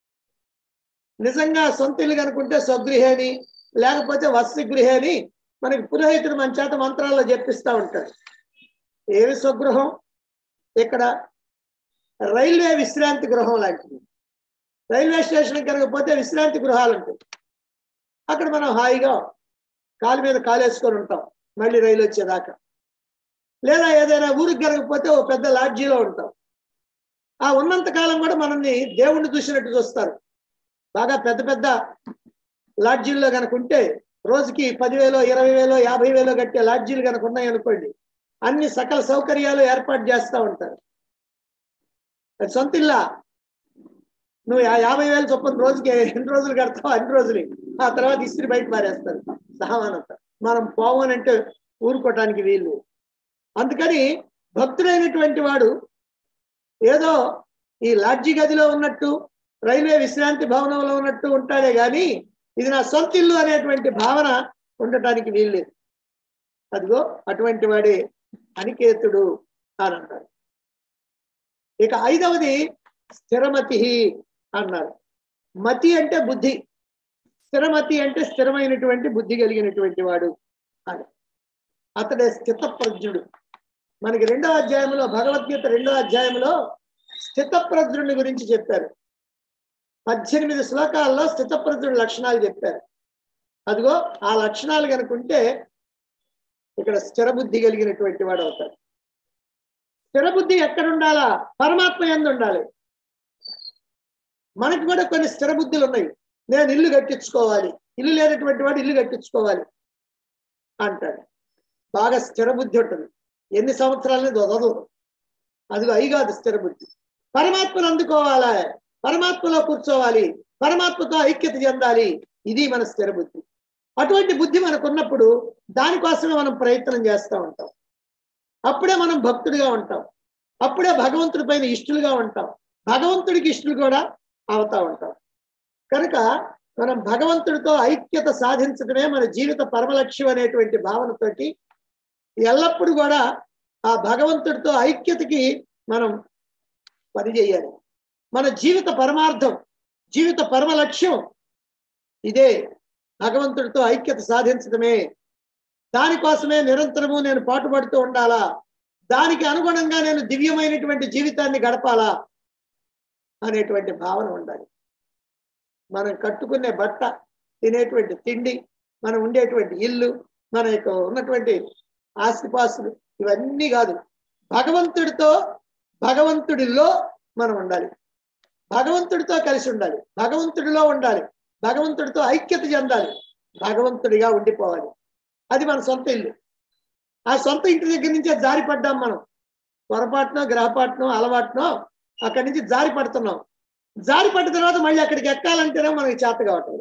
Speaker 1: నిజంగా సొంత ఇల్లు కనుకుంటే స్వగృహేని లేకపోతే వసతిగృహేని మనకి పురోహితుడు మన చేత మంత్రాల్లో చెప్పిస్తా ఉంటాడు ఏమి స్వగృహం ఇక్కడ రైల్వే విశ్రాంతి గృహం లాంటిది రైల్వే స్టేషన్ కనుక పోతే విశ్రాంతి గృహాలు ఉంటాయి అక్కడ మనం హాయిగా కాలు మీద కాలేసుకొని ఉంటాం మళ్ళీ రైలు వచ్చేదాకా లేదా ఏదైనా ఊరికి కనుకపోతే ఓ పెద్ద లాడ్జీలో ఉంటాం ఆ ఉన్నంత కాలం కూడా మనల్ని దేవుణ్ణి చూసినట్టు చూస్తారు బాగా పెద్ద పెద్ద లాడ్జీల్లో కనుక ఉంటే రోజుకి పదివేలో ఇరవై వేలో యాభై వేలో కట్టే లాడ్జీలు కనుక ఉన్నాయి అనుకోండి అన్ని సకల సౌకర్యాలు ఏర్పాటు చేస్తూ ఉంటారు అది సొంత ఇల్లా నువ్వు ఆ యాభై వేలు చొప్పున రోజుకి ఎన్ని రోజులు కడతావు అన్ని రోజులు ఆ తర్వాత ఇస్త్రీ బయట పారేస్తారు సహమానంత మనం పోవనంటే ఊరుకోవటానికి వీలు అందుకని భక్తుడైనటువంటి వాడు ఏదో ఈ లాడ్జి గదిలో ఉన్నట్టు రైల్వే విశ్రాంతి భవనంలో ఉన్నట్టు ఉంటాడే గాని ఇది నా సొంత ఇల్లు అనేటువంటి భావన ఉండటానికి వీల్లేదు అదిగో అటువంటి వాడే అనికేతుడు అని అన్నారు ఇక ఐదవది స్థిరమతి అన్నారు మతి అంటే బుద్ధి స్థిరమతి అంటే స్థిరమైనటువంటి బుద్ధి కలిగినటువంటి వాడు అని అతడే స్థితప్రజ్ఞుడు మనకి రెండవ అధ్యాయంలో భగవద్గీత రెండవ అధ్యాయంలో స్థితప్రజ్ఞుని గురించి చెప్పారు పద్దెనిమిది శ్లోకాల్లో స్థితప్రజ్ఞుడి లక్షణాలు చెప్పారు అదిగో ఆ లక్షణాలు కనుకుంటే ఇక్కడ స్థిర బుద్ధి కలిగినటువంటి వాడు అవుతాడు స్థిర బుద్ధి ఎక్కడ ఉండాలా పరమాత్మ ఎందు ఉండాలి మనకి కూడా కొన్ని స్థిర బుద్ధులు ఉన్నాయి నేను ఇల్లు కట్టించుకోవాలి ఇల్లు లేనటువంటి వాడు ఇల్లు కట్టించుకోవాలి అంటాడు బాగా స్థిర బుద్ధి ఉంటుంది ఎన్ని సంవత్సరాలని దొదదు అదిగో అయి కాదు స్థిర బుద్ధి పరమాత్మను అందుకోవాలా పరమాత్మలో కూర్చోవాలి పరమాత్మతో ఐక్యత చెందాలి ఇది మన స్థిర బుద్ధి అటువంటి బుద్ధి మనకు ఉన్నప్పుడు దానికోసమే మనం ప్రయత్నం చేస్తూ ఉంటాం అప్పుడే మనం భక్తుడిగా ఉంటాం అప్పుడే భగవంతుడి పైన ఇష్టలుగా ఉంటాం భగవంతుడికి ఇష్టలు కూడా అవుతా ఉంటాం కనుక మనం భగవంతుడితో ఐక్యత సాధించడమే మన జీవిత పరమలక్ష్యం అనేటువంటి భావనతోటి ఎల్లప్పుడూ కూడా ఆ భగవంతుడితో ఐక్యతకి మనం పనిచేయాలి మన జీవిత పరమార్థం జీవిత పరమ లక్ష్యం ఇదే భగవంతుడితో ఐక్యత సాధించడమే దానికోసమే నిరంతరము నేను పాటుపడుతూ ఉండాలా దానికి అనుగుణంగా నేను దివ్యమైనటువంటి జీవితాన్ని గడపాలా అనేటువంటి భావన ఉండాలి మనం కట్టుకునే బట్ట తినేటువంటి తిండి మనం ఉండేటువంటి ఇల్లు మన యొక్క ఉన్నటువంటి ఆస్తిపాస్తులు ఇవన్నీ కాదు భగవంతుడితో భగవంతుడిలో మనం ఉండాలి భగవంతుడితో కలిసి ఉండాలి భగవంతుడిలో ఉండాలి భగవంతుడితో ఐక్యత చెందాలి భగవంతుడిగా ఉండిపోవాలి అది మన సొంత ఇల్లు ఆ సొంత ఇంటి దగ్గర నుంచే జారి పడ్డాం మనం పొరపాటునో గ్రహపాటునో అలవాటునో అక్కడి నుంచి జారి పడుతున్నాం జారి పడ్డ తర్వాత మళ్ళీ అక్కడికి ఎక్కాలంటేనే మనకి చేత కావట్లేదు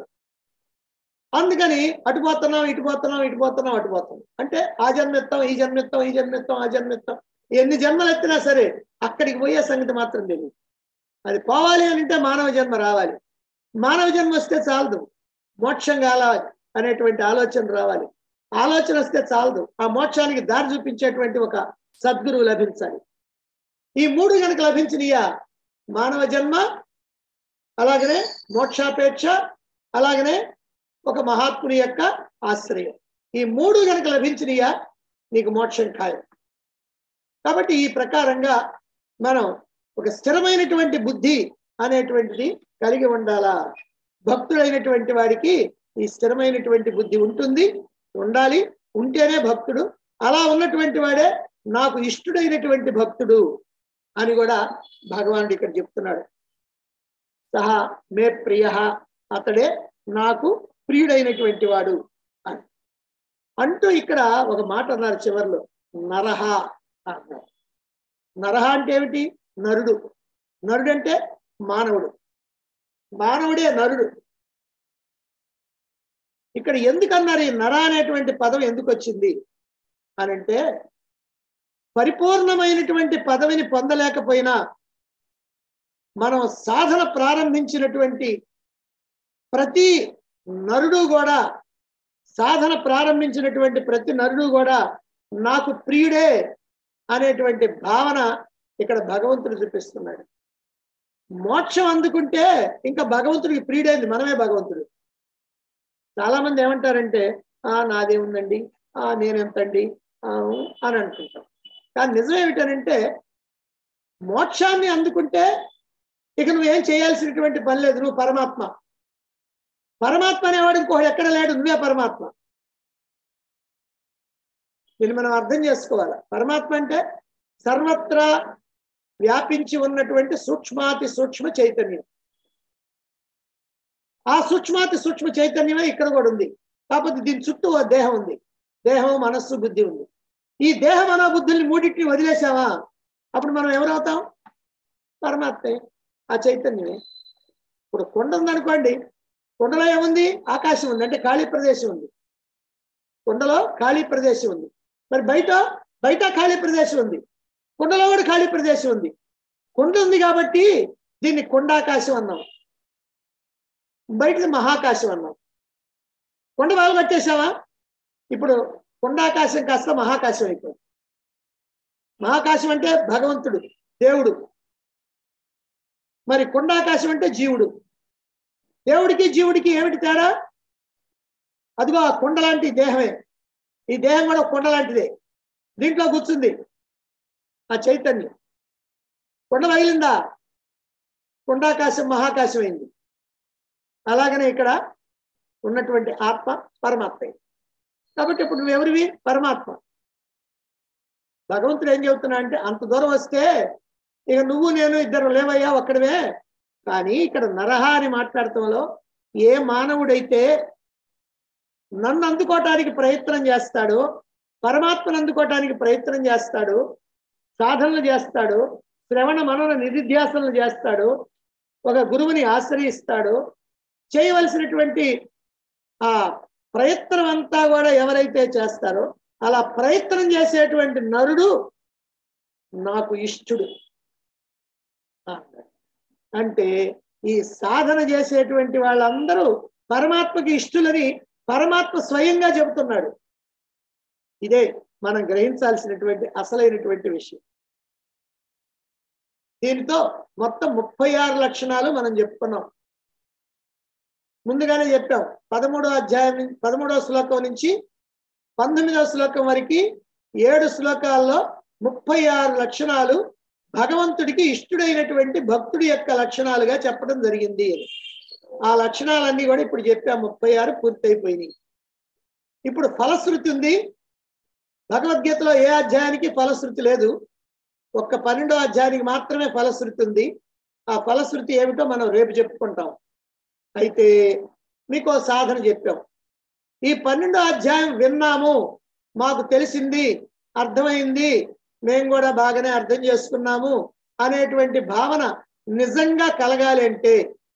Speaker 1: అందుకని అటు పోతున్నాం ఇటు పోతున్నాం ఇటు పోతున్నాం అటు పోతున్నాం అంటే ఆ జన్మెత్తాం ఈ జన్మెత్తాం ఈ జన్మెత్తాం ఆ జన్మెత్తాం ఎన్ని జన్మలు ఎత్తినా సరే అక్కడికి పోయే సంగతి మాత్రం తెలియదు అది పోవాలి అని అంటే మానవ జన్మ రావాలి మానవ జన్మ వస్తే చాలదు మోక్షం కావాలి అనేటువంటి ఆలోచన రావాలి ఆలోచన వస్తే చాలదు ఆ మోక్షానికి దారి చూపించేటువంటి ఒక సద్గురువు లభించాలి ఈ మూడు కనుక లభించినయా మానవ జన్మ అలాగనే మోక్షాపేక్ష అలాగనే ఒక మహాత్ముని యొక్క ఆశ్రయం ఈ మూడు కనుక లభించినయా నీకు మోక్షం ఖాయం కాబట్టి ఈ ప్రకారంగా మనం ఒక స్థిరమైనటువంటి బుద్ధి అనేటువంటిది కలిగి ఉండాలా భక్తుడైనటువంటి వాడికి ఈ స్థిరమైనటువంటి బుద్ధి ఉంటుంది ఉండాలి ఉంటేనే భక్తుడు అలా ఉన్నటువంటి వాడే నాకు ఇష్టుడైనటువంటి భక్తుడు అని కూడా భగవానుడు ఇక్కడ చెప్తున్నాడు సహా మే ప్రియ అతడే నాకు ప్రియుడైనటువంటి వాడు అని అంటూ ఇక్కడ ఒక మాట అన్నారు చివర్లో నరహ అన్నారు నరహ అంటే ఏమిటి నరుడు నరుడు అంటే మానవుడు మానవుడే నరుడు ఇక్కడ ఎందుకన్నారు ఈ నర అనేటువంటి పదం ఎందుకు వచ్చింది అని అంటే పరిపూర్ణమైనటువంటి పదవిని పొందలేకపోయినా మనం సాధన ప్రారంభించినటువంటి ప్రతి నరుడు కూడా సాధన ప్రారంభించినటువంటి ప్రతి నరుడు కూడా నాకు ప్రియుడే అనేటువంటి భావన ఇక్కడ భగవంతుడు చూపిస్తున్నాడు మోక్షం అందుకుంటే ఇంకా భగవంతుడికి ప్రియుడైంది మనమే భగవంతుడు చాలా మంది ఏమంటారంటే ఆ నాదేముందండి ఆ నేనెంతండి ఆ, అని అనుకుంటాం కానీ నిజం ఏమిటనంటే మోక్షాన్ని అందుకుంటే ఇక నువ్వేం చేయాల్సినటువంటి పని లేదు నువ్వు పరమాత్మ పరమాత్మ అనేవాడు ఇంకోటి ఎక్కడ లేడు నువ్వే పరమాత్మ దీన్ని మనం అర్థం చేసుకోవాలి పరమాత్మ అంటే సర్వత్రా వ్యాపించి ఉన్నటువంటి సూక్ష్మాతి సూక్ష్మ చైతన్యం ఆ సూక్ష్మాతి సూక్ష్మ చైతన్యమే ఇక్కడ కూడా ఉంది కాకపోతే దీని చుట్టూ ఓ దేహం ఉంది దేహం మనస్సు బుద్ధి ఉంది ఈ దేహ మనోబుద్ధుల్ని మూడింటిని వదిలేసావా అప్పుడు మనం ఎవరవుతాం పరమాత్మే ఆ చైతన్యమే ఇప్పుడు కొండ ఉందనుకోండి కుండలో ఏముంది ఆకాశం ఉంది అంటే ఖాళీ ప్రదేశం ఉంది కుండలో ఖాళీ ప్రదేశం ఉంది మరి బయట బయట ఖాళీ ప్రదేశం ఉంది కుండలో కూడా ఖాళీ ప్రదేశం ఉంది కుండ ఉంది కాబట్టి దీన్ని కుండాకాశం అన్నాం బయటది మహాకాశం అన్నాం కొండ బాగా పట్టేశావా ఇప్పుడు కుండాకాశం కాస్త మహాకాశం అయిపోయింది మహాకాశం అంటే భగవంతుడు దేవుడు మరి కుండాకాశం అంటే జీవుడు దేవుడికి జీవుడికి ఏమిటి తేడా అదిగో ఆ కుండ లాంటి దేహమే ఈ దేహం కూడా కుండ లాంటిదే దీంట్లో కూర్చుంది ఆ చైతన్యం కొండ వగిలిందా కుండాకాశం మహాకాశం అయింది అలాగనే ఇక్కడ ఉన్నటువంటి ఆత్మ పరమాత్మ కాబట్టి ఇప్పుడు నువ్వు ఎవరివి పరమాత్మ భగవంతుడు ఏం చెబుతున్నా అంటే అంత దూరం వస్తే ఇక నువ్వు నేను ఇద్దరు లేవయ్యా ఒక్కడవే కానీ ఇక్కడ నరహ అని మాట్లాడటంలో ఏ మానవుడైతే నన్ను అందుకోవటానికి ప్రయత్నం చేస్తాడో పరమాత్మను అందుకోవటానికి ప్రయత్నం చేస్తాడు సాధనలు చేస్తాడు శ్రవణ మనన నిధిధ్యాసనలు చేస్తాడు ఒక గురువుని ఆశ్రయిస్తాడు చేయవలసినటువంటి ఆ ప్రయత్నం అంతా కూడా ఎవరైతే చేస్తారో అలా ప్రయత్నం చేసేటువంటి నరుడు నాకు ఇష్టుడు అంటే ఈ సాధన చేసేటువంటి వాళ్ళందరూ పరమాత్మకి ఇష్టులని పరమాత్మ స్వయంగా చెబుతున్నాడు ఇదే మనం గ్రహించాల్సినటువంటి అసలైనటువంటి విషయం దీనితో మొత్తం ముప్పై ఆరు లక్షణాలు మనం చెప్పుకున్నాం ముందుగానే చెప్పాం పదమూడో అధ్యాయం నుంచి- పదమూడవ శ్లోకం నుంచి పంతొమ్మిదవ శ్లోకం వరకు ఏడు శ్లోకాల్లో ముప్పై ఆరు లక్షణాలు భగవంతుడికి ఇష్టుడైనటువంటి భక్తుడి యొక్క లక్షణాలుగా చెప్పడం జరిగింది అని ఆ లక్షణాలన్నీ కూడా ఇప్పుడు చెప్పాం ముప్పై ఆరు పూర్తయిపోయినాయి ఇప్పుడు ఫలశ్రుతి ఉంది భగవద్గీతలో ఏ అధ్యాయానికి ఫలశ్రుతి లేదు ఒక్క పన్నెండో అధ్యాయానికి మాత్రమే ఫలశ్రుతి ఉంది ఆ ఫలశ్రుతి ఏమిటో మనం రేపు చెప్పుకుంటాం అయితే మీకు ఓ సాధన చెప్పాం ఈ పన్నెండో అధ్యాయం విన్నాము మాకు తెలిసింది అర్థమైంది మేము కూడా బాగానే అర్థం చేసుకున్నాము అనేటువంటి భావన నిజంగా కలగాలి అంటే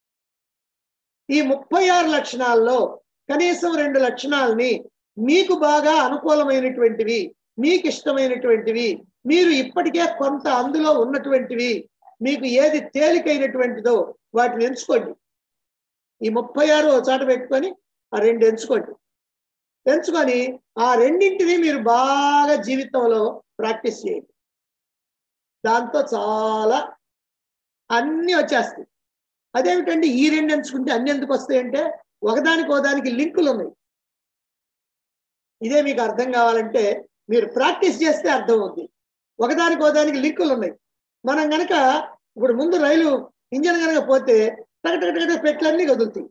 Speaker 1: ఈ ముప్పై ఆరు లక్షణాల్లో కనీసం రెండు లక్షణాలని మీకు బాగా అనుకూలమైనటువంటివి మీకు ఇష్టమైనటువంటివి మీరు ఇప్పటికే కొంత అందులో ఉన్నటువంటివి మీకు ఏది తేలికైనటువంటిదో వాటిని ఎంచుకోండి ఈ ముప్పై ఆరు ఒక చోట పెట్టుకొని ఆ రెండు ఎంచుకోండి ఎంచుకొని ఆ రెండింటిని మీరు బాగా జీవితంలో ప్రాక్టీస్ చేయండి దాంతో చాలా అన్నీ వచ్చేస్తాయి అదేమిటండి ఈ రెండు ఎంచుకుంటే అన్ని ఎందుకు వస్తాయంటే ఒకదానికి ఒకదానికి లింకులు ఉన్నాయి ఇదే మీకు అర్థం కావాలంటే మీరు ప్రాక్టీస్ చేస్తే అర్థం అవుద్ది ఒకదానికి ఒకదానికి లింకులు ఉన్నాయి మనం గనక ఇప్పుడు ముందు రైలు ఇంజన్ కనుక పోతే టగటగటగట పెట్లన్నీ కదులుతాయి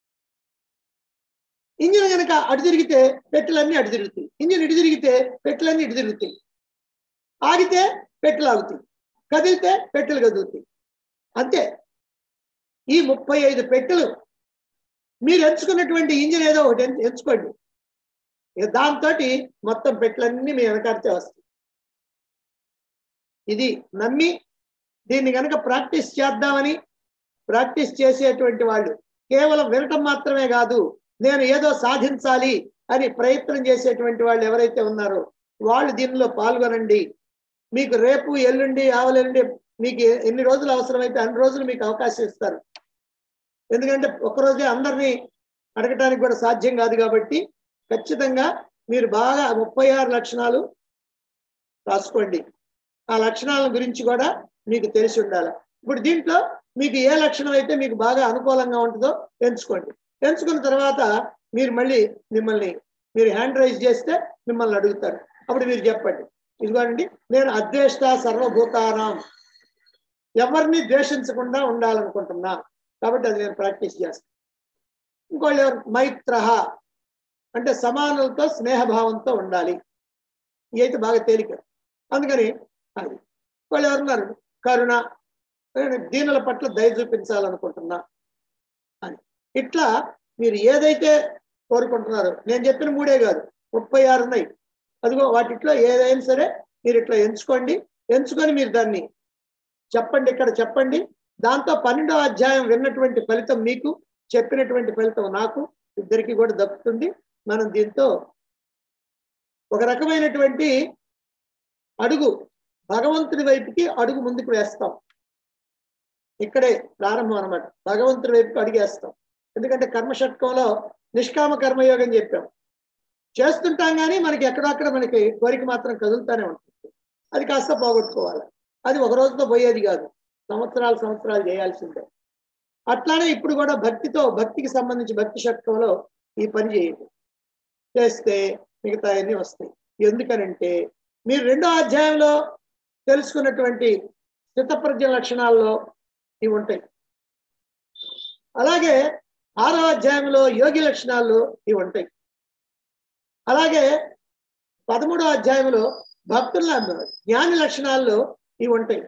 Speaker 1: ఇంజిన్ కనుక అటు తిరిగితే పెట్టెలన్నీ అటు తిరుగుతాయి ఇంజిన్ ఇటు తిరిగితే పెట్టెలన్నీ ఇటు తిరుగుతాయి ఆగితే పెట్టెలు ఆగుతాయి కదిలితే పెట్టెలు కదులుతాయి అంతే ఈ ముప్పై ఐదు పెట్టెలు మీరు ఎంచుకున్నటువంటి ఇంజిన్ ఏదో ఒకటి ఎంచు- ఎంచుకోండి ఇక దాంతో మొత్తం పెట్టెలన్నీ మీ వెనకాడితే వస్తాయి ఇది నమ్మి దీన్ని కనుక ప్రాక్టీస్ చేద్దామని ప్రాక్టీస్ చేసేటువంటి వాళ్ళు కేవలం వినటం మాత్రమే కాదు నేను ఏదో సాధించాలి అని ప్రయత్నం చేసేటువంటి వాళ్ళు ఎవరైతే ఉన్నారో వాళ్ళు దీనిలో పాల్గొనండి మీకు రేపు ఎల్లుండి ఆవలెల్లుండి మీకు ఎ- ఎన్ని రోజులు అవసరమైతే అన్ని రోజులు మీకు అవకాశం ఇస్తారు ఎందుకంటే ఒక్కరోజే అందరినీ అడగటానికి కూడా సాధ్యం కాదు కాబట్టి ఖచ్చితంగా మీరు బాగా ముప్పై ఆరు లక్షణాలు రాసుకోండి ఆ లక్షణాల గురించి కూడా మీకు తెలిసి ఉండాలి ఇప్పుడు దీంట్లో మీకు ఏ లక్షణం అయితే మీకు బాగా అనుకూలంగా ఉంటుందో ఎంచుకోండి ఎంచుకున్న తర్వాత మీరు మళ్ళీ మిమ్మల్ని మీరు హ్యాండ్ రైజ్ చేస్తే మిమ్మల్ని అడుగుతారు అప్పుడు మీరు చెప్పండి ఇదిగోండి నేను అద్వేష్ట సర్వభూతానాం ఎవరిని ద్వేషించకుండా ఉండాలనుకుంటున్నా కాబట్టి అది నేను ప్రాక్టీస్ చేస్తాను ఇంకోళ్ళు ఎవరు మైత్ర అంటే సమానులతో స్నేహభావంతో ఉండాలి ఇవి అయితే బాగా తేలిక అందుకని అది వాళ్ళు ఎవరున్నారు కరుణ నేను దీనుల పట్ల దయ చూపించాలనుకుంటున్నా అని ఇట్లా మీరు ఏదైతే కోరుకుంటున్నారో నేను చెప్పిన మూడే కాదు ముప్పై ఆరు ఉన్నాయి అదిగో వాటిట్లో ఏదైనా సరే మీరు ఇట్లా ఎంచుకోండి ఎంచుకొని మీరు దాన్ని చెప్పండి ఇక్కడ చెప్పండి దాంతో పన్నెండవ అధ్యాయం విన్నటువంటి ఫలితం మీకు చెప్పినటువంటి ఫలితం నాకు ఇద్దరికి కూడా దక్కుతుంది మనం దీంతో ఒక రకమైనటువంటి అడుగు భగవంతుడి వైపుకి అడుగు ముందుకు వేస్తాం ఇక్కడే ప్రారంభం అనమాట భగవంతుడి వైపుకి అడుగు వేస్తాం ఎందుకంటే కర్మషట్కంలో నిష్కామ కర్మయోగం చెప్పాం చేస్తుంటాం కానీ మనకి ఎక్కడక్కడ మనకి కోరిక మాత్రం కదులుతానే ఉంటుంది అది కాస్త పోగొట్టుకోవాలి అది ఒక రోజుతో పోయేది కాదు సంవత్సరాలు సంవత్సరాలు చేయాల్సిందే అట్లానే ఇప్పుడు కూడా భక్తితో భక్తికి సంబంధించి భక్తి శక్తంలో ఈ పని చేయండి చేస్తే మిగతా అన్ని వస్తాయి ఎందుకనంటే మీరు రెండో అధ్యాయంలో తెలుసుకున్నటువంటి స్థితప్రజ్ఞ లక్షణాల్లో ఇవి ఉంటాయి అలాగే ఆరో అధ్యాయంలో యోగి లక్షణాల్లో ఇవి ఉంటాయి అలాగే పదమూడో అధ్యాయంలో భక్తుల జ్ఞాని లక్షణాల్లో ఇవి ఉంటాయి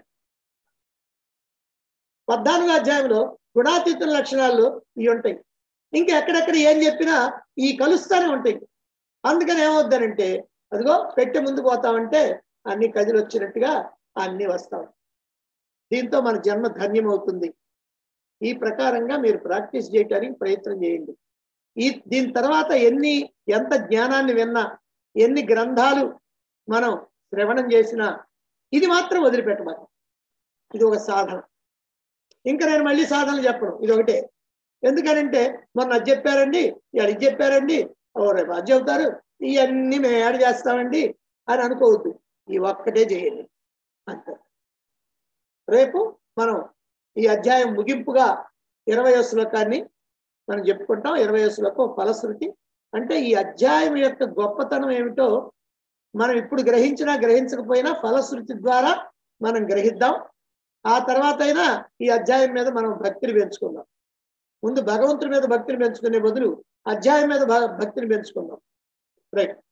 Speaker 1: పద్నాలుగో అధ్యాయంలో గుణాతీతుల లక్షణాలు ఇవి ఉంటాయి ఇంకా ఎక్కడెక్కడ ఏం చెప్పినా ఈ కలుస్తానే ఉంటాయి అందుకని ఏమవుద్దనంటే అదిగో పెట్టె ముందు పోతామంటే అన్ని కదిలి వచ్చినట్టుగా అన్ని వస్తాం దీంతో మన జన్మ ధన్యమవుతుంది ఈ ప్రకారంగా మీరు ప్రాక్టీస్ చేయడానికి ప్రయత్నం చేయండి ఈ దీని తర్వాత ఎన్ని ఎంత జ్ఞానాన్ని విన్నా ఎన్ని గ్రంథాలు మనం శ్రవణం చేసినా ఇది మాత్రం వదిలిపెట్టమాక ఇది ఒక సాధన ఇంకా నేను మళ్ళీ సాధనలు చెప్పను ఇది ఒకటే ఎందుకనంటే మొన్న అది చెప్పారండి ఇవాళ ఇది చెప్పారండి ఓ రేపు అది చెబుతారు ఇవన్నీ మేము యాడ్ చేస్తామండి అని అనుకోవద్దు ఈ ఒక్కటే చేయండి అంతే రేపు మనం ఈ అధ్యాయం ముగింపుగా ఇరవై శ్లోకాన్ని మనం చెప్పుకుంటాం ఇరవై శ్లోకం ఫలశ్రుతి అంటే ఈ అధ్యాయం యొక్క గొప్పతనం ఏమిటో మనం ఇప్పుడు గ్రహించినా గ్రహించకపోయినా ఫలశ్రుతి ద్వారా మనం గ్రహిద్దాం ఆ తర్వాత అయినా ఈ అధ్యాయం మీద మనం భక్తిని పెంచుకుందాం ముందు భగవంతుడి మీద భక్తిని పెంచుకునే బదులు అధ్యాయం మీద భక్తిని పెంచుకుందాం రైట్